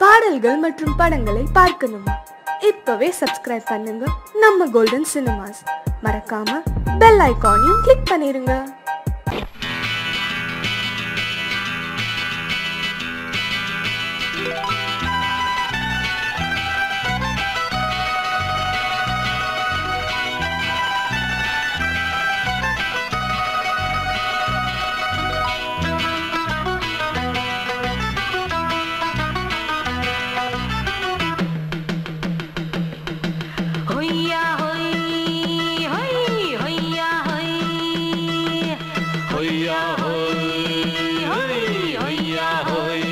பாடல்கள் மற்றும் படங்களை பார்க்கணுமா இப்பவே சப்ஸ்கிரைப் பண்ணுங்க நம்ம கோல்டன் சினிமாஸ் மறக்காம பெல் ஐகானையும் கிளிக் பண்ணிருங்க ஹொய்யா ஹொய் ஹொய் ஹொய்யா ஹொய் ಹೊಯ್ಯ ಹೊಯ್ ಹೊಯ್ಯ ಹೊಯ್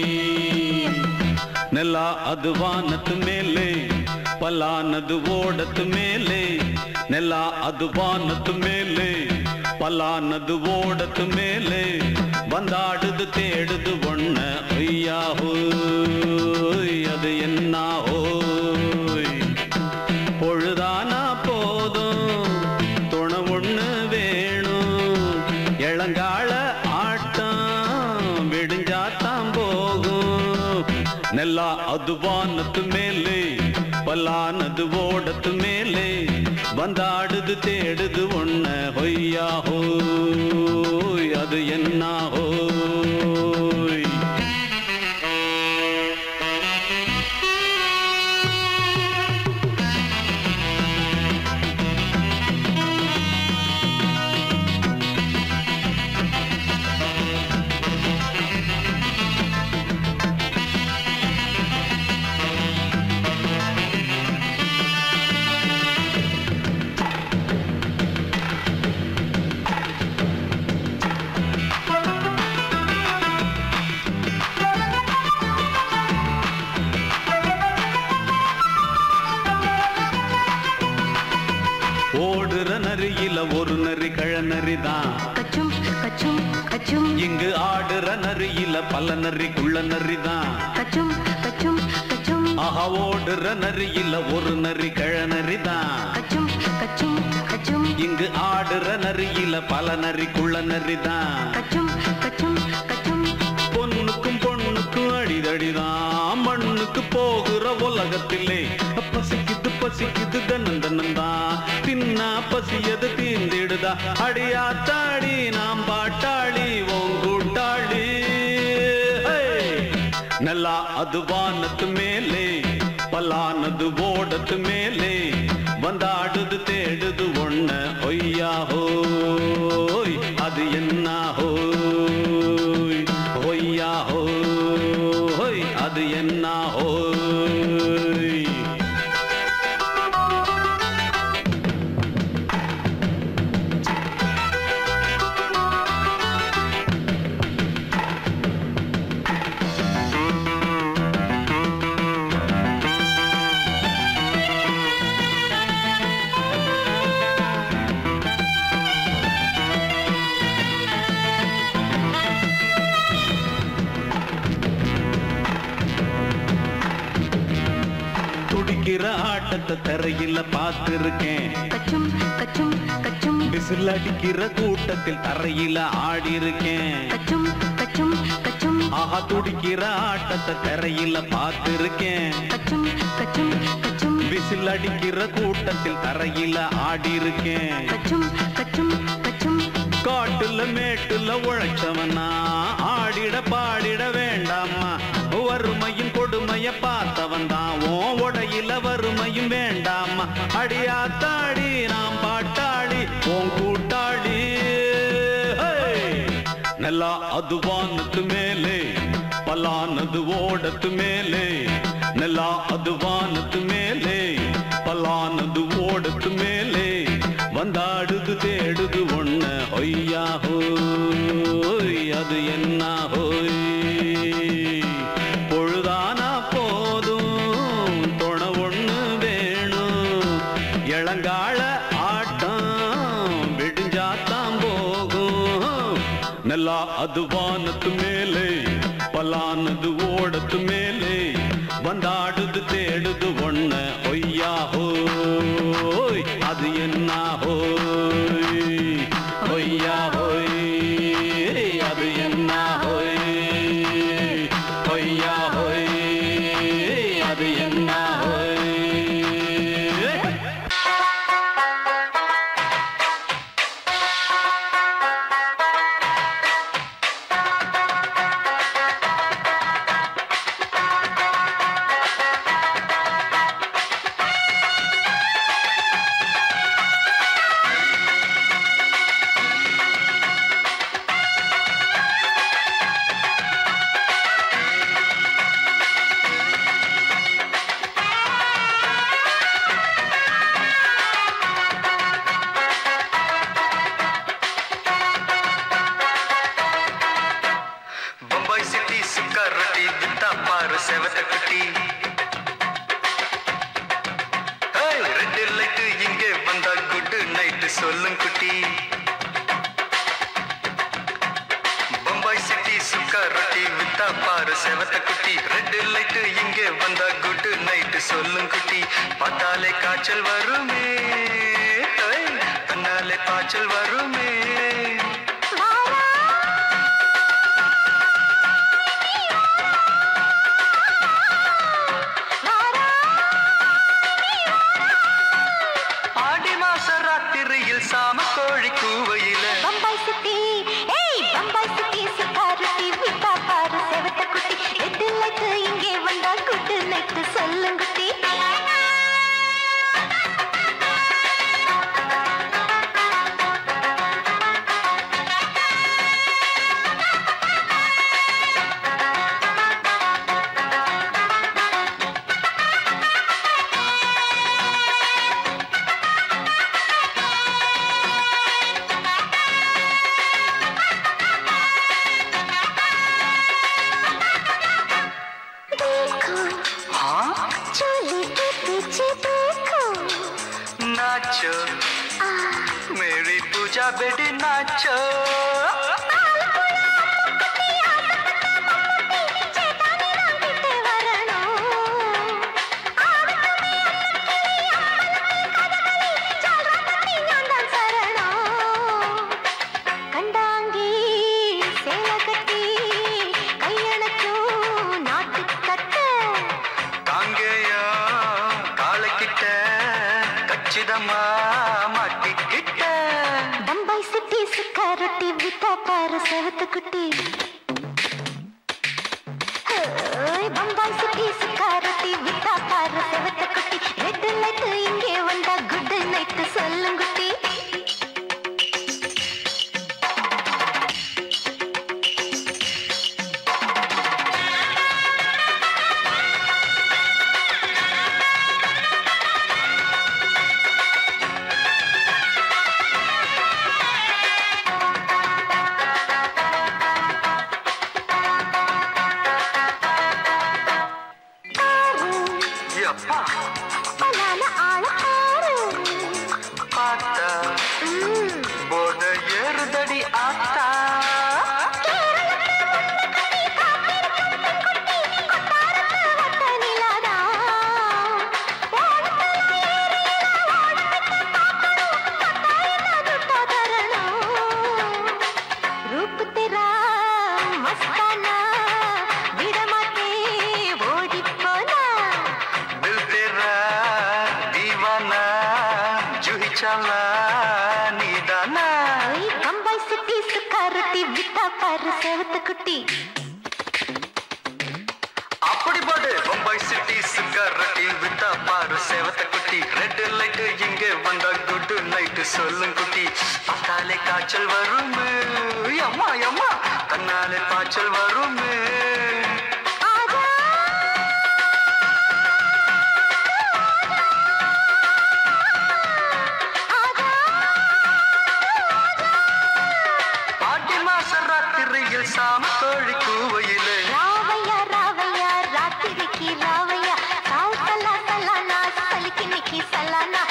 ನೆಲ ಅದು ವಾನದ ಮೇಲೆ ಪಲಾನದು ಓಡದ ಮೇಲೆ ನೆಲ ಅದು ವಾನದ ಮೇಲೆ ಪಲಾನದು ಓಡದ ಮೇಲೆ ಬಂದಾಡುದು தேடுது ஒண்ண ஒய்யா ஹோய் அது என்ன ஹோய் பொழுதானா போதும் துணை ஒண்ணு வேணும் இளங்கால ஆட்டம் விடிஞ்சாத்தான் போகும் நெல்லா அது வானத்து மேலே பல்லானது ஓடத்து மேலே வந்தாடுது தேடுது ஒண்ண ஹொய்யா ஹோய் அது என்ன ஹோய் ஓடுற நரியில ஒரு நரி கழநரி தான் கச்சும் கச்சும் கச்சும் இங்கு ஆடுற நரியில பல நரி குள்ள நரி தான் கச்சும் கச்சும் கச்சும் ஆஹா ஓடுற நரியில ஒரு நரி கழநரி தான் கச்சும் கச்சும் கச்சும் இங்கு ஆடுற நரியில பல நரி குள்ள நரி தான் கச்சும் கச்சும் கச்சும் பொண்ணுக்கும் பொண்ணுக்கும் அடிதடிதான் மண்ணுக்கு போகிற உலகத்திலே பசிக்குது பசிக்குது தன்னன் தன்னந்தான் தின்னா பசியது தீந்திடுதா அடியா தாடி நாம் பாட்டாளி ஓங்கூட்டாளி நல்லா அது வானத்து மேலே பல்லானது ஓடத்து மேலே வந்தாடுது தேடுது ஒண்ண ஒய்யா ஹோய் அது என்ன ஹோய் ஒய்யா ஹோய் அது என்ன ஹோய் துடிக்கிற ஆட்டத்தை தரையில பார்த்திருக்கேன் கச்சும் கச்சும் கச்சும் விசில் அடிக்கிற கூட்டத்தில் தரையில ஆடி இருக்கேன் கச்சும் கச்சும் கச்சும் ஆஹா துடிக்கிற ஆட்டத்தை தரையில பார்த்திருக்கேன் கச்சும் கச்சும் கச்சும் விசில் அடிக்கிற கூட்டத்தில் தரையில ஆடி இருக்கேன் கச்சும் கச்சும் கச்சும் காட்டுல மேட்டுல உழைச்சவனா ஆடிட பாடிட வேண்டாமா வறுமையும் கொடுமைய பார்த்தவன் தான் ஓ உடையில வறுமையும் வேண்டாமா அடியாத்தாடி நாம் பாட்டாளி ஓன் கூட்டாளி ஹே! நல்லா அது வானத்து மேலே பலானது ஓடத்து மேலே நல்லா அது வானத்து மேலே பலானது ஓடத்து மேலே வந்தாடுது தேடுது ஒண்ண ஒய்யா ஹோய் அது என்ன ஹோய் பொழுதானா போதும் துணை ஒண்ணு வேணும் இளங்கால ஆட்டம் விடிஞ்சாத்தான் போகும் நல்லா அது வானத்து மேலே பலானது ஓடத்து மேலே வந்தாடுது தேடுது ஒண்ண ஒய்யா ஹோய் அது என்ன ஹோய் ஒய்யா ஹோய் அது என்ன ஹோய் ஒய்யா ஹோய் அது என்ன ஓய்? பம்பாய் சிட்டி சுக்கா ரொட்டி வித்தா பாரு செவத்த குட்டி ஏய், ரெண்டு லைட்டு இங்கே வந்தா குட் நைட்டு சொல்லும் குட்டி பம்பாய் சிட்டி சுக்கா ரொட்டி வித்தா பாரு செவத்த குட்டி ரெண்டு லைட்டு இங்கே வந்தா குட் நைட்டு சொல்லும் குட்டி பார்த்தாலே காய்ச்சல் வருமே ஏய், கண்ணாலே காய்ச்சல் வருமே ஆடி மாச ராத்திரியில் சாம கோழி கூவையில பம்பாய் சிட்டி ஏய் பம்பாய் சிட்டி சிக்காரத்தி விட்டா பாரு செவத்த குட்டி எட்டு லைட்டு இங்கே வந்தா குட்டு நைட்டு சொல்லுங்குட்டி देखो हाँ चोली के पीछे देखो नाचो मेरी पूजा बेटी नाचो ചേട്ടാനി റാങ്കിട്ട് വരണോ ആവട്ടുമേ ചാടാത്തമ്മി ഞാൻ താൻ ശരണോ കണ്ടാങ്കി சேல கட்டி கையணக்கும் நாட்டுக்கட்டு காங்கேயா காலைக்கிட்ட கச்சிதமா மாட்டிக்கிட்ட பம்பாய் சிட்டி சுக்கா ரொட்டி வித்தா பாரு செவத்து குட்டி ஹோய், பம்பாய் சிட்டி சுக்கா ரொட்டி வித்தா பாரு செவத்து குட்டி ரெட் லைட் இங்கே வந்தா குட் நைட் சொல்லுங்குட்டி எப்பா பலான ஆள ஆறு பார்த்தா ம், போத ஏறுதடி ஆத்தா வட்ட நிலாதா ஓடத்துல ஏறினா ஓடத்துல பார்க்கணும் கட்டாயத்தை துட்டா தரணும் रूप तेरा मस्ताना विडमाते ओडी पोना दिल तेरा दीवाना जूही चला नीदाना ओई बम्बई सिटी सुकारती बिता पर सेवत कुटी அப்படி பாடு பம்பாய் சிட்டி சிக்கரட்டி வித்தா பாரு சேவத்த குட்டி ரெட் லைட் இங்க வந்தா குட் நைட் சொல்லும் குட்டி பார்த்தாலே காய்ச்சல் வரும் அம்மா அம்மா கண்ணாலே காய்ச்சல் வரும் आजा आजा ஆடி மாச ராத்திரியில் சாம கோழி கூவையிலே రావయ్య రావయ్య రాత్రికి రావయ్య సావు సలా సలానా సలికి నికి సలానా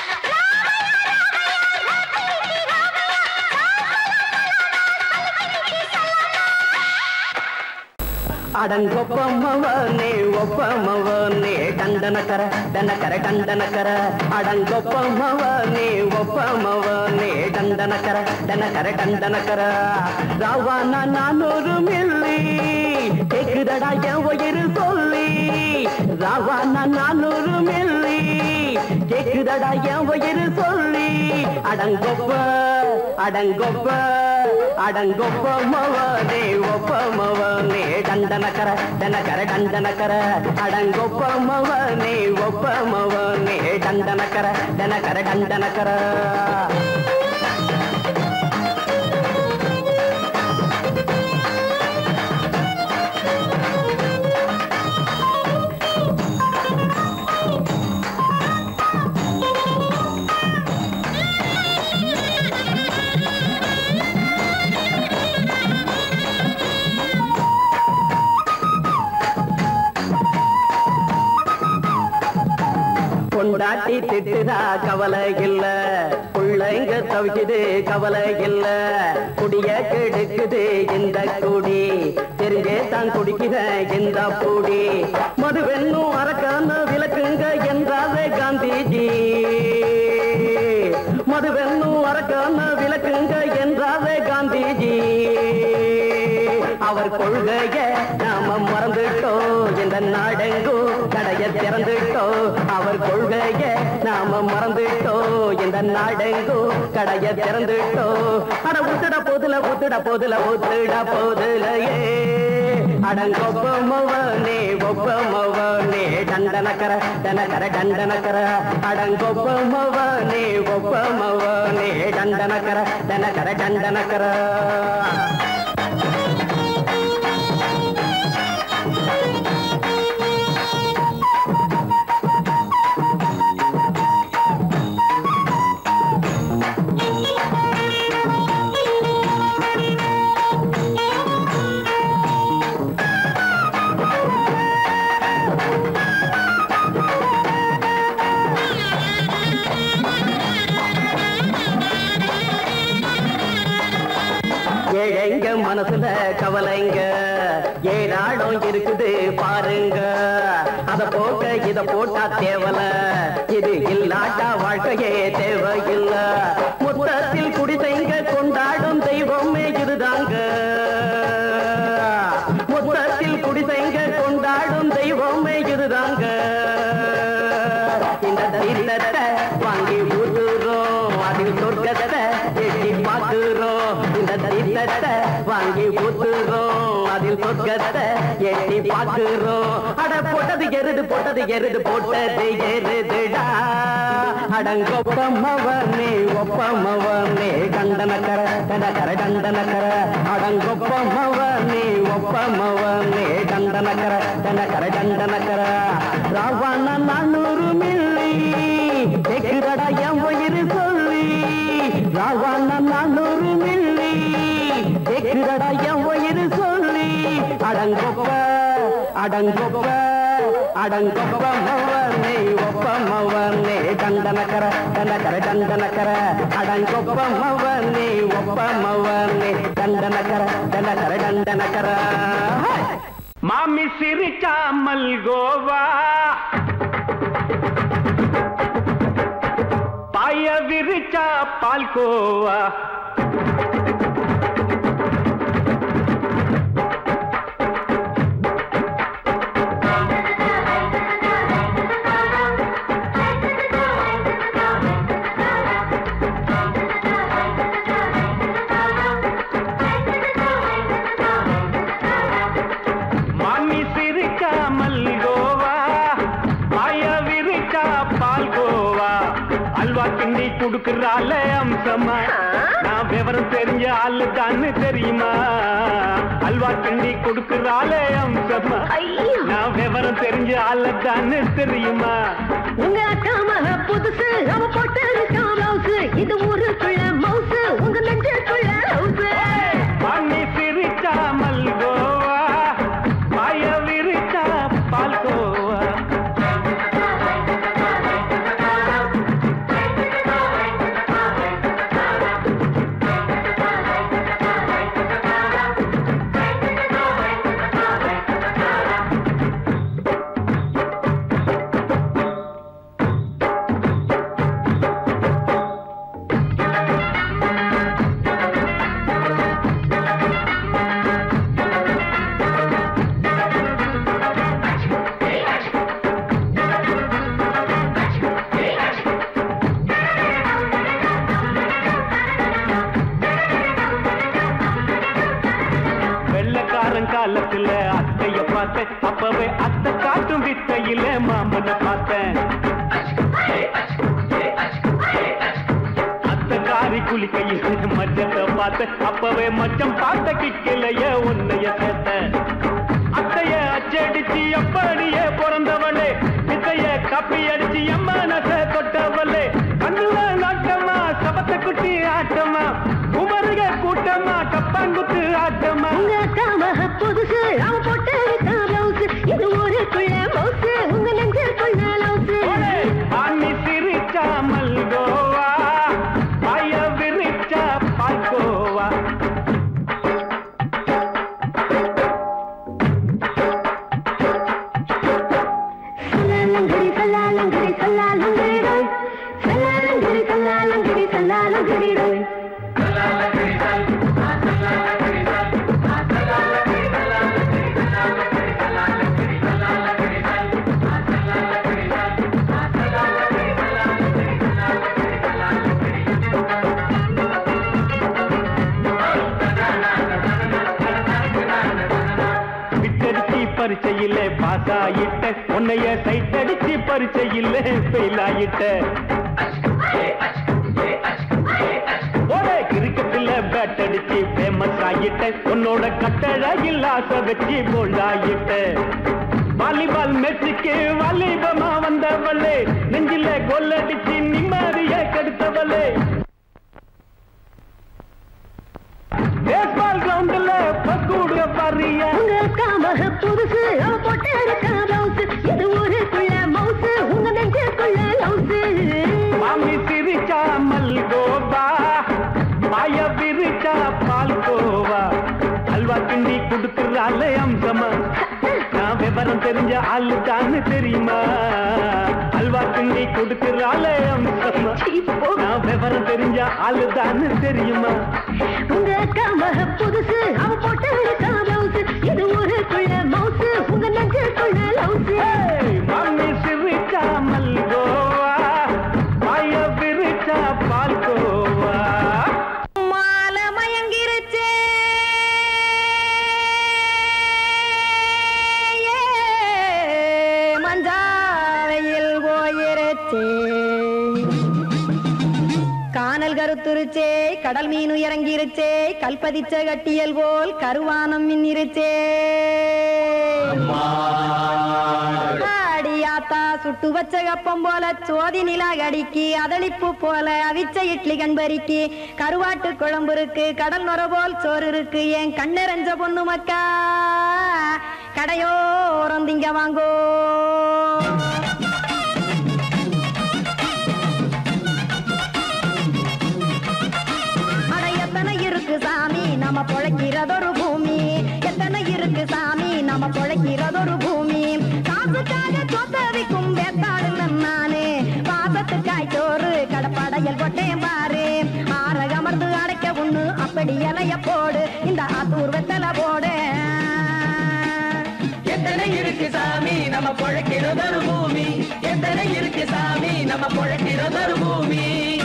ಅಡಂಗೊಪ್ಪಮ್ಮವನೇ ಒಪ್ಪಮ್ಮವನೇ ಕಂಡನಕರ ದನಕರ ಕಂಡನಕರ ಅಡಂಗೊಪ್ಪಮ್ಮವನೇ ಒಪ್ಪಮ್ಮವನೇ ಕಂಡನಕರ ದನಕರ ಕಂಡನಕರ ராவானா நானூறு மில்லி கேக்குதடா என் உயிர் சொல்லி ராவானா நானூறு மில்லி கேக்குதடா என் வயிறு சொல்லி அடங்கொப்ப அடங்கொப்ப அடங்கொப்ப மவனே ஒப்ப மவனே டண்டனக்கர டனக்கர டண்டனக்கர அடங்கொப்ப மவனே ஒப்ப மவனே டண்டனக்கர டனக்கர டண்டனக்கர பொண்டாட்டி திட்டுதா கவலை இல்ல பிள்ளைங்க தவிக்குது கவலை இல்ல குடிய கெடுக்குது இந்த குடி தெரிஞ்சே தான் குடிக்கிற இந்த பூடி மதுவென்னும் அரக்கான விளக்குங்க என்றாவே காந்திஜி மதுவென்னும் அரக்கான விளக்குங்க என்றாவே காந்திஜி அவர் கொள்கைய நாம மறந்துட்டோம் இந்த நாடெங்கோ கடைய திறந்துட்டோம் அவர் கொள்கைய நாம மறந்துட்டோம் இந்த நாடெங்கோ கடைய திறந்துட்டோம் அட உத்துட போதுல உத்துட போதுல உத்துட போதுலையே அடங்கொப்பமவனே ஒப்பமவனே டண்டனக்கர டனக்கர டண்டனக்கர அடங்கொப்பமவனே ஒப்பமவனே டண்டனக்கர டனக்கர டண்டனக்கர ஏழைங்க மனசுல கவலைங்க ஏழாடம் இருக்குது பாருங்க அத போக்க இத போட்டா தேவல இது இல்லாட்டா வாழ்க்கையே தேவையில்ல மொத்தத்தில் குடிசைங்க கொண்டாடும் தெய்வமே இதுதாங்க மொத்தத்தில் குடிசைங்க கொண்டாடும் தெய்வமே இதுதாங்க இந்த தீர்த்தத்தை வாங்கி ஊத்துறோம் அதில் சொர்க்கத்தை எட்டி பார்க்கிறோம் இந்த தீர்த்தத்தை வாங்கி ஊத்துறோம் அதில் சொர்க்கத்தை எட்டி பார்க்கிறோம் அட போட்டது எருது போட்டது எருது போட்டது எருதுடா அடங்கொப்பமவனே ஒப்பமவனே கண்டனக்கர கண்டக்கர கண்டனக்கர அடங்கொப்பமவனே ஒப்பமவனே கண்டனக்கர கண்டக்கர கண்டனக்கர ராவண நானூறு மில்லி கேக்குதடா என் வயிறு சொல்லி ராவண நானூறு மில்லி கேக்குதடா என் வயிறு சொல்லி அடங்கொப்ப அடங்கொப்ப அடங்கொப்ப மவனே ஒப்ப மவனே டண்டனக்கர டண்டக்கர டண்டனக்கர அடங்கொப்ப மவனே ஒப்ப மவனே டண்டனக்கர டண்டக்கர டண்டனக்கர மாமி சிரிச்சா மல்கோவா பாய விரிச்சா பால்கோவா மாமி சிரிச்சா மல்கோவா பாய விரிச்சா பால்கோவா அல்வா கிண்டி குடுக்கறால அம்சமா நான் விவரம் தெரிஞ்ச ஆளு தான்னு தெரியுமா அல்வா கிண்டி குடுக்கறால அம்சமா நான் விவரம் தெரிஞ்ச ஆளு தான்னு தெரியுமா உங்க அக்கா மக புதுசு அவ போட்டு இருக்கான் பிளவுஸ் இது ஊருக்குள்ள மவுசு உங்க நெஞ்சுக்குள்ள ஹவுஸ் மாமி சிரிச்சா மல்கோவா பாய விரிச்சா பால்கோவா ஆட்டும் வித்தையில மாமனை பார்த்தேன் அத்த காரி குளிக்கையில் மச்சத்தை பார்த்தேன் அப்பவே மச்சம் பார்த்த கிக்கலைய உன்னைய சேர்த்த அத்தைய அச்சடிச்சு அப்படியே பிறந்தவளே வித்தைய காப்பி அடிச்சு என் மனச தொட்டவளே கண்ணுல நாட்டமா சபத்த குட்டி ஆட்டமா உமருக கூட்டமா கப்பாங்குத்து ஆட்டமா உங்க அக்காமக புதுசு அவ போட்டு பிளவுஸ் இது ஊருக்குள்ள மவுசு உங்க நெஞ்சுக்குள்ள லவுசு ஓடே, ஆணி சிரிச்சா மல்கோவா பாய விரிச்சா பால்கோவா சல்லாலங்கடி சல்லாலங்கடி சல்லாலங்கடி ரோய் சல்லாலங்கடி சல்லாலங்கடி சல்லாலங்கடி ரோய் விட்டடிச்சு பரிச்சையில பாஸ் ஆயிட்ட உன்னைய சைட் அடிச்சு பரிச்சையில ஃபெயில் ஆயிட்ட ஒரே கிரிக்கெட்ல பேட் அடிச்சு ஃபேமஸ் ஆயிட்ட உன்னோட கட்டழகில் ஆசை வச்சு போல்ட் ஆயிட்ட வாலிபால் மேட்சுக்கு வாலிபமா வந்தவளே நெஞ்சில கோல் அடிச்சு நிம்மதிய கெடுத்தவளே பேஸ்பால் கிரவுண்ட்ல பக்கூட பாரியா உங்க அக்காமக புதுசு அவ போட்டு பிளவுஸ் இது ஊருக்குள்ள மவுசு உங்க நெஞ்சுக்குள்ள லவுசு மாமி சிரிச்சா மல்கோவா மாய விரிச்சா பால்கோவா அல்வா கிண்டி கொடுக்கறாள் அம்சமா நான் விவரம் தெரிஞ்ச ஆளு தான்னு தெரியுமா அல்வா கிண்டி கொடுக்கறாள் அம்சமா நான் விவரம் தெரிஞ்ச ஆளு தான்னு தெரியுமா உங்க அக்காமக புதுசு அவ போட்டு பிளவுஸ் இது ஊருக்குள்ள மவுசு உங்க நெஞ்சுக்குள்ள லவுசு ஏய், மாமி சிரிச்சா மல்கோவா மாய விரிச்சா பால்கோவா மாலை மயங்கிருச்சே மஞ்சாவையில் போயிருச்சே கானல் கருத்துருச்சே கடல் மீன் இறங்கிருச்சே கல்பதிச்ச கட்டியல் போல் கருவானம் மின்னிருச்சே ஆடியாத்தா சுட்டு வச்ச கப்பம் போல சோதி நிலா கடிக்கு அதளிப்பு போல அவிச்ச இட்லி கண்பறிக்கு கருவாட்டு குழம்பு இருக்கு கடல் நுர போல் சோறு இருக்கு என் கண்ணெறஞ்ச பொண்ணு மக்கா கடையோரம் திங்க வாங்கோ அட எத்தனை இருக்கு சாமி நம்ம பொழைக்கிறதொரு பூமி எத்தனை இருக்கு சாமி நம்ம பொழைக்கிறதொரு பூமி காசுக்காக சொத்தவிக்கும் வேத்தாடு நானு பாசத்துக்காய் சோறு கடப்படையல் கொட்டேன் பாரு ஆற அமர்ந்து அடைக்க ஒண்ணு அப்படி இலைய போடு இந்த ஆத்தூர் வெத்தலை போடு எத்தனை இருக்கு சாமி நம்ம பொழைக்கிறதொரு பூமி எத்தனை இருக்கு சாமி நம்ம பொழைக்கிறதொரு பூமி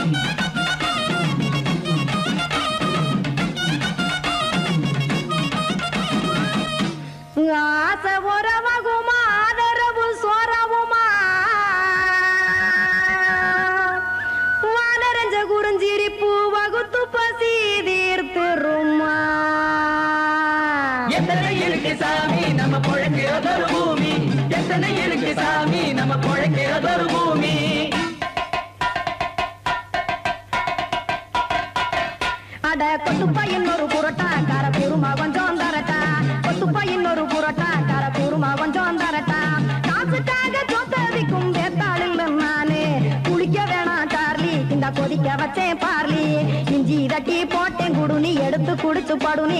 ஆசை உறவகுமா ஆதரவு சோரவுமா வானரஞ்ச குறிஞ்சிரிப்பு வகுத்து பசி தீர்த்துருமா எத்தனை இருக்கு சாமி நம்ம பொழைக்கிறதொரு பூமி எத்தனை இருக்கு சாமி நம்ம பொழைக்கிறதொரு பூமி அட கொத்துப்பா இன்னொரு புரோட்டா கார குருமா கொஞ்சம் தரட்டா கொத்துப்பா இன்னொரு புரோட்டா கார குருமா கொஞ்சம் தரட்டா காசுக்காக சொத்ததிக்கும் வேத்தாளில் நானு குளிக்க வேணாம் சார்லி இந்த கொதிக்க வச்சேன் பார்லி இஞ்சி தட்டி போட்டேன் குடுனி எடுத்து குடிச்சு படுனி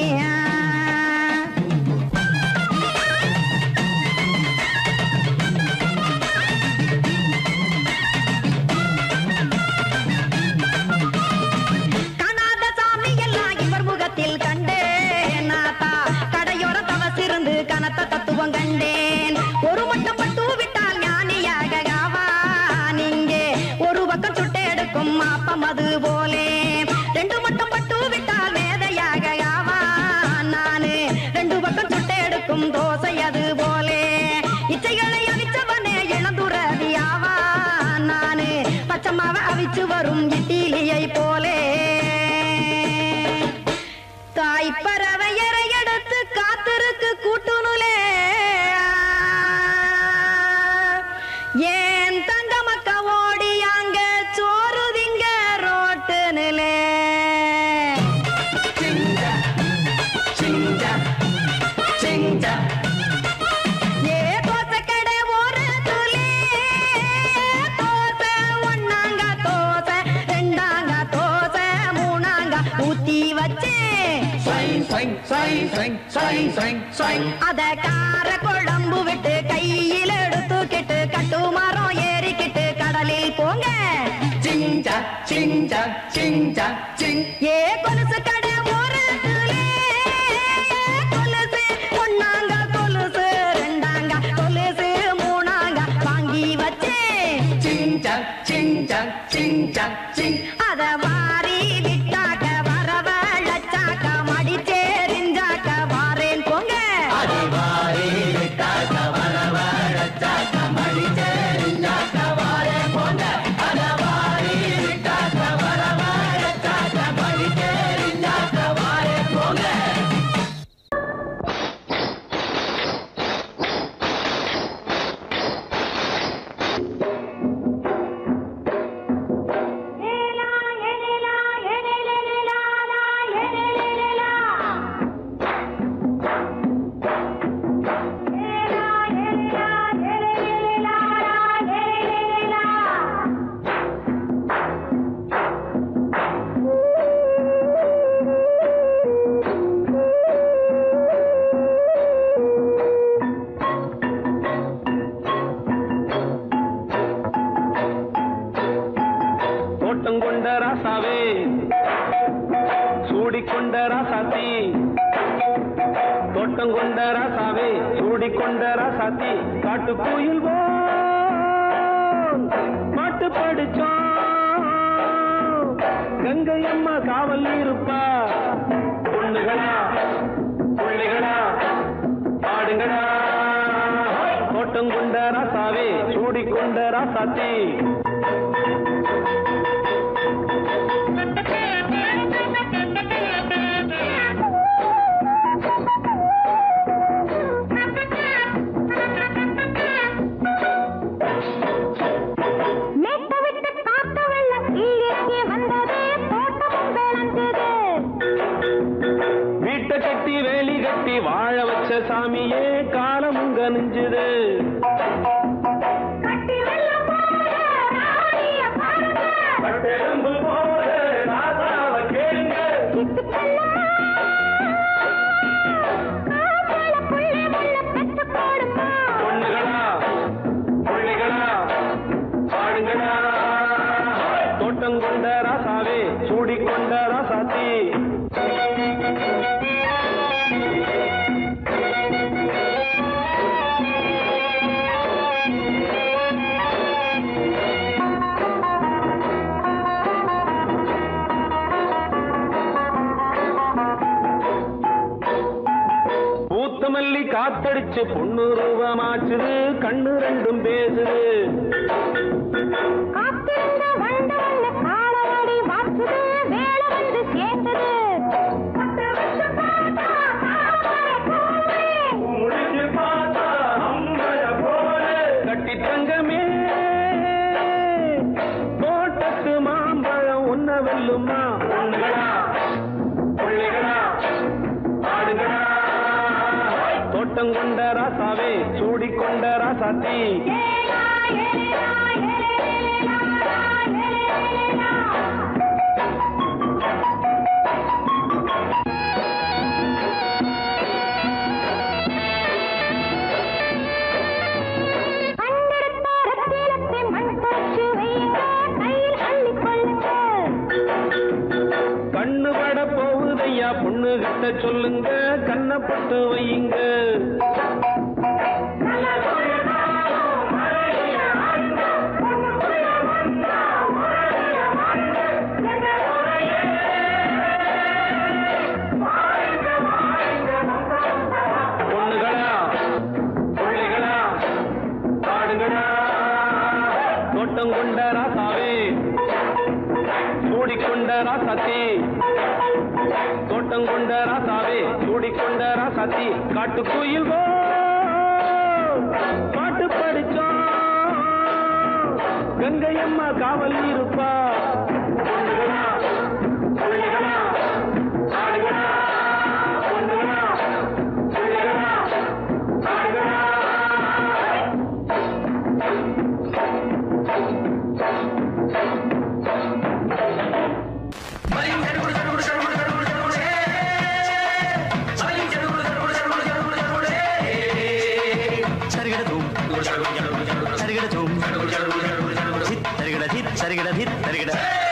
காணாத சாமி எல்லாம் இவர் முகத்தில் கண்டேன் நாத்தா கடையோர தவசிருந்து கனத்த தத்துவம் கண்டேன் ஒரு மட்டம் பட்டு விட்டால் ஞானியாக ஆவான் இங்கே ஒரு பக்கம் சுட்டு எடுக்கும் மாப்பம் அது போலே ரெண்டு மட்டம் பட்டு விட்டால் மேதையாக ஆவான் நானு ரெண்டு பக்கம் சுட்டு எடுக்கும் தோசை அது போலே இச்சைகளை அவி ஏன் தங்க மக்க ஓடி அங்க சோறுதிங்க ரோட்டு நிலே ஏ தோசை கடை ஓரத்துலே தோசை ஒண்ணாங்க தோசை ரெண்டாங்க தோசை மூணாங்க ஊத்தி வச்சேன் அத கார குழம்பு விட்டு கையில் எடுத்துக்கிட்டு கட்டு மரம் ஏறிக்கிட்டு கடலில் போங்க ஏ கொலுசு கடை ஓரத்துலே கொலுசு ஒண்ணாங்க கொலுசு ரெண்டாங்க கொலுசு மூணாங்க வாங்கி வச்சேன் அத வாரி விட்டாக்க வரவழைச்சாக்க மடிச்சேரிஞ்சாக்க வாரேன் போங்க தோட்டம் கொண்ட ராசாவே சூடிக்கொண்ட ராசாத்தி தோட்டம் கொண்ட ராசாவே சூடிக்கொண்ட ராசாத்தி காட்டு கோயில் பாட்டு படிச்சோம் கங்கை அம்மா காவல் இருப்பா பொண்ணுகளா பிள்ளைகளா பாடுங்களா தோட்டம் கொண்ட ராசாவே சூடிக்கொண்ட ராசாத்தி மேட்ட விட்டு காத்த வெள்ளம் கீழே வந்தது தோட்டமும் விளைஞ்சது வீட்டை கட்டி வேலி கட்டி வாழ வச்ச சாமியே காலம் உங்க நெஞ்சுது கட்டி வெள்ளம் போல ராணிய பாருங்க பட்டெலும்பு போல ராசாவை கேளுங்க. சிட்டு செல்லம்மா காப்பாள புள்ளை முள்ள பெற்று போடுமா பொண்ணுகளா பிள்ளைகளா பாடுங்களா தோட்டம் கொண்ட ராசாவே சூடிக்கொண்ட ராசாத்தி பூத்த மல்லி காத்தடிச்சு பொண்ணு ரூபமாச்சுது கண்ணு ரெண்டும் பேசுது காத்திருந்த வண்டு வந்து காலவாடி வாச்சுது வேலை வந்து சேர்ந்தது பத்து வருஷம் பார்த்தா தாமரை பூவே. முடிச்சு பார்த்தா அம்பல போல கட்டி தங்கமே தோட்டத்து மாம்பழம் உன்ன வெல்லுமா பொண்ணுகளா பிள்ளைகளா ஆடுகளா தோட்டம் கொண்ட ராசாவே சூடிக்கொண்ட ராசாத்தி ஏலா, ஏலா, ஏலேலேலா, ஏலேலேலா. கண்டெடுத்த ரத்தினத்தை மண் தொடச்சு வையுங்க, கையில் அள்ளிக் கொள்ளுங்க. கண்ணு பட போகுதையா பொண்ணு கிட்ட சொல்லுங்க கண்ணப்பட்டு வையுங்க பொண்ணுகளா பிள்ளைகளா பாடுங்களா தோட்டம் கொண்ட ராசாவே சூடிக்கொண்ட ராசாத்தி தோட்டம் கொண்ட ராசாவே சூடிக்கொண்ட ராசாத்தி காட்டு குயில் பாட்டு படிச்சோம் கங்கையம்மா காவல் இருப்பா சரிகிடதும் சரிகிடதும் சித் சரிகிட சித் சரிகிட சித் சரிகிட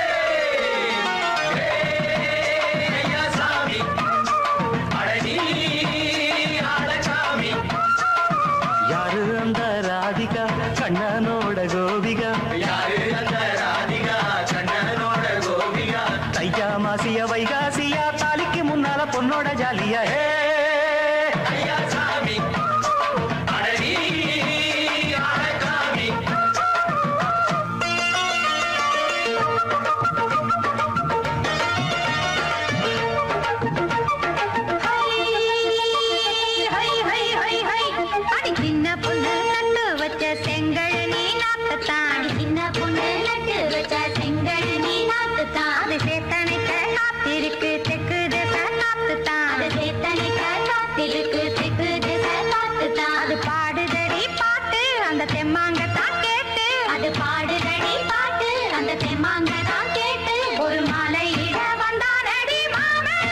யாரு அந்த ராதிகா கண்ணனோட கோபிகா தையா மாசிய வைகாசியா தாலிக்கு முன்னால பொண்ணோட ஜாலியா ஹே அடி சின்ன பொண்ணு நட்டு வச்ச செங்கல் நீ நாத்துத்தான் சின்ன பொண்ணு நட்டு வச்ச செங்கல் நீ நாத்துத்தான் அது சேத்தனைக்க காத்திருக்கு தெக்கு திசை காத்துத்தான் அது சேத்தனைக்க காத்திருக்கு தெக்கு திசை காத்துத்தான் அது பாடுதடி பாட்டு அந்த தெம்மாங்கத்தான் கேட்டு அது பாடுதடி பாட்டு அந்த தெம்மாங்கத்தான் கேட்டு ஒரு மாலையிட வந்தானடி மாமன்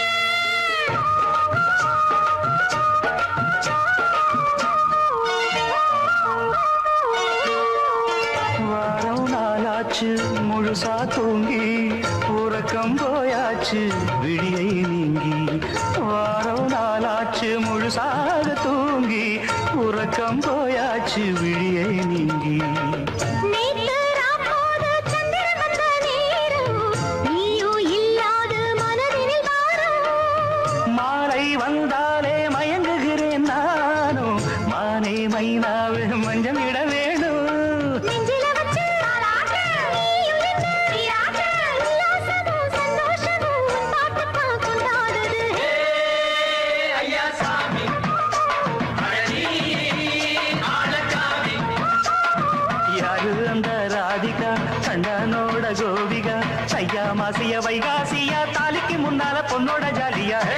வாரம் நாளாச்சு முழுசா தூங்கி உறக்கம் போயாச்சு விடியை நீங்கி வாரம் நாளாச்சு முழுசாக தூங்கி உறக்கம் போயாச்சு விடியை நீங்கி நேத்து ராப்போது சந்திரன் வந்த நேரம், நீயும் இல்லாது மனதினில் வாரம். மாலை வந்தாலே மயங்குகிறேன் நானும் மானே மைனாவே மஞ்சள் இட வேணும் நெஞ்சில வச்சு தாலாட்டு, நீயும் நின்று நீராட்டு. உல்லாசமும் சந்தோஷமும் உன் பாட்டுத்தான் கொண்டாடுது. யாரு அந்த ராதிகா கண்ணனோட கோபிகா சையா மாசிய வைகாசியா தாலிக்கு முன்னால பொண்ணோட ஜாலியா ஹே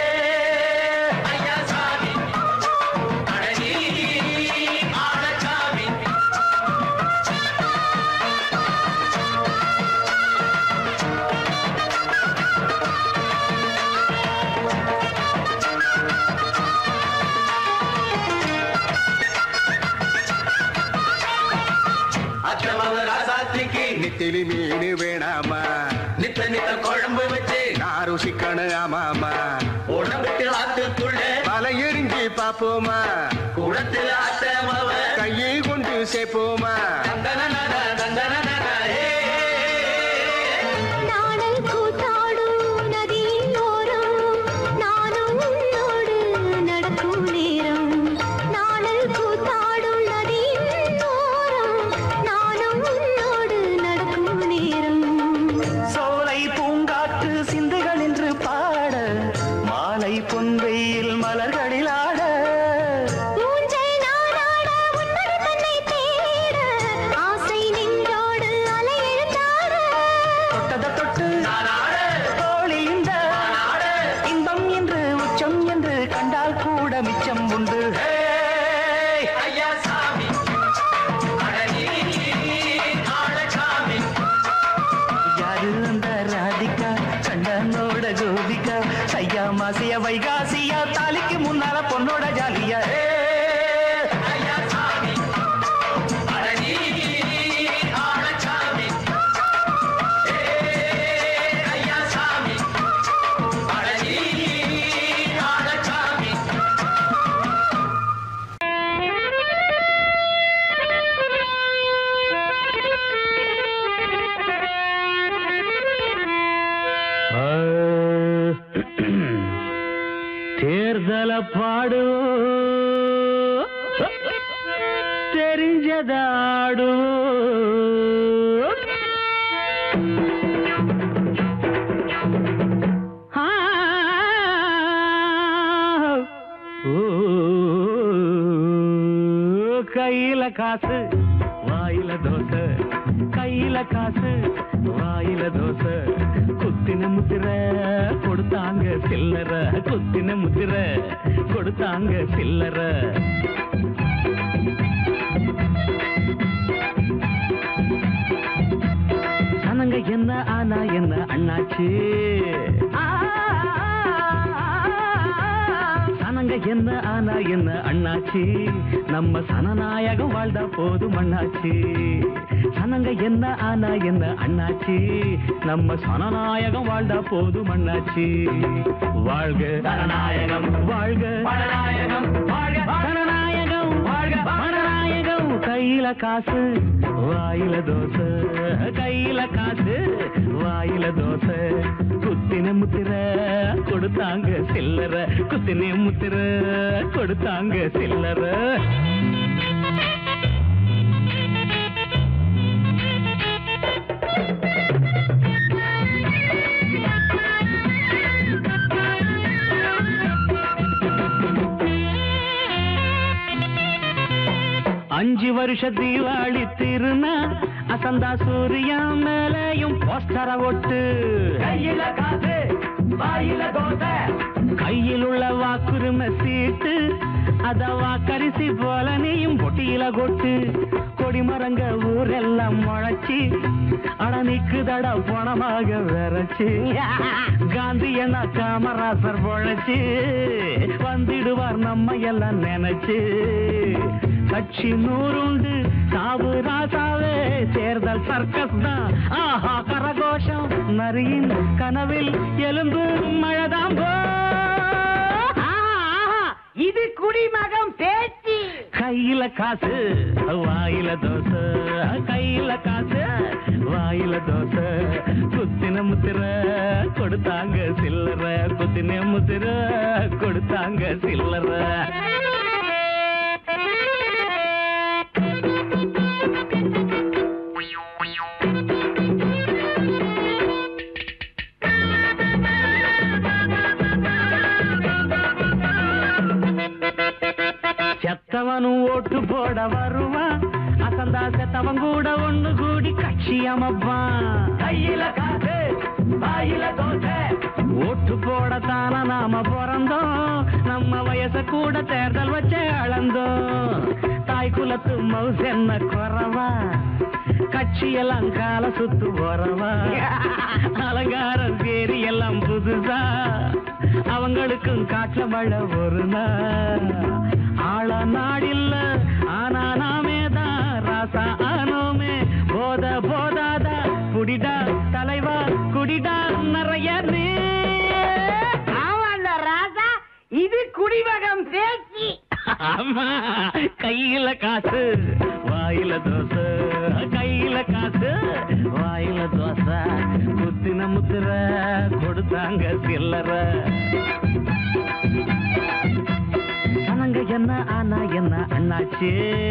அக்கிரமவ ராசாத்திக்கு நெத்திலி மீன் வேணாமா நித்த நித்த குழம்பு வச்சு நான் ருசிக்கணும் ஆமாமா உடம்புக்கு ஆத்துக்குள்ள பல எரிஞ்சு பாப்போமா குடத்துல அத்தமவ கையை கொண்டு சேர்ப்போமா தந்தன தந்தன நாணல் கூத்தாடும் நதியின் ஓரம், நானும் உன்னோடு நடக்கும் நேரம். நாணல் கூத்தாடும் நதியின் ஓரம், நானும் உன்னோடு நடக்கும் நேரம் சோலை பூங்காற்று சிந்துகள் என்று பாட மாலை பொன்வெயில் மலர்களில் ஆட ஊஞ்சல் நாடாட உன்னடி தன்னை தேட ஆசை நின்றோடு அலை எழுந்தாட தொட்டத தொட்டு தோழி இந்த இன்பம் என்று உச்சம் என்று கண்டால் கூட மிச்சம் உண்டு ஹே! ஐயா சாமி அழகி ஆழசாமி யாரு அந்த ராதிகா கண்ணனோட கோபிகா சையா மாசிய வைகாசியா தாலிக்கு முன்னால பொண்ணோட ஜாலியா ஹே! ஐயா சாமி அழகி ஆழசாமி ஐயா சாமி அழகி ஆழசாமி தேர்தல பாடு தெரிஞ்சதாடு கையில காசு வா வாயில தோசை கையில காசு வாயில தோசை குத்தின முத்திர கொடுத்தாங்க சில்லற குத்தின முத்திர கொடுத்தாங்க சில்லற சனங்க என்ன ஆனா என்ன அண்ணாச்சு சனங்க என்ன ஆனா என்ன அண்ணாச்சி நம்ம சனநாயகம் வாழ்ந்தா போதும் அண்ணாச்சி சனங்க என்ன ஆனா என்ன அண்ணாச்சி நம்ம சனநாயகம் வாழ்ந்தா போதும் அண்ணாச்சி வாழ்க சனநாயகம் வாழ்க பணநாயகம் வாழ்க சனநாயகம் வாழ்க பணநாயகம் கையில காசு வாயில தோசை கையில காசு வாயில தோசை குத்தின முத்திர கொடுத்தாங்க சில்லற குத்தின முத்திர கொடுத்தாங்க சில்லற அஞ்சு வருஷ தீபாவளி திருநா அசந்தா சூரியா மேலையும் போஸ்டர ஒட்டு கையில காசு வாயில தோசை கையில் உள்ள வாக்குரிமை சீட்டு அத வாக்கரிசி போல நீயும் பொட்டியில கொட்டு கொடிமரங்க ஊரெல்லாம் முளைச்சி அட நிக்குதட பணமாக விரைச்சு காந்தி என்ன காமராசர் பொழைச்சு வந்திடுவார் நம்ம எல்லாம் நினைச்சு கட்சி நூறுண்டு சாவு ராசாவே தேர்தல் சர்க்கஸ் தான் ஆஹா கரகோஷம் நரியின் கனவில் எலும்பு மழைதான் போ இது குடிமகம் பேச்சு கையில காசு வாயில தோசை கையில காசு வாயில தோசை குத்தின முத்திர கொடுத்தாங்க சில்லற குத்தின முத்திர கொடுத்தாங்க சில்லற செத்தவனும் ஓட்டு போட வருவான் அசந்தா செத்தவன் கூட ஒண்ணு கூடி கட்சி அமைப்பான் கையில காசு வாயில தோசை ஓட்டு போடத்தான நாம பிறந்தோம் நம்ம வயச கூட தேர்தல் வச்சே அளந்தோம் தாய் குலத்து மவுஸ் என்ன குறவா கட்சியெல்லாம் கால சுத்து போறவா அலங்காரம் சேரி எல்லாம் புதுசா அவங்களுக்கும் காற்ற மழை ஒரு நாள் ஆள நாடில்ல ஆனா நாமே தான் ராசா ஆனோமே போத போதாதா குடிடா தலைவா குடிடா நிறைய நீ ராசா இது குடிமகம் பேச்சு ஆமா கையில காசு வாயில தோசை கையில காசு வாயில தோசை குத்தின முத்திர கொடுத்தாங்க சில்லற சனங்க என்ன ஆனா என்ன அண்ணாச்சு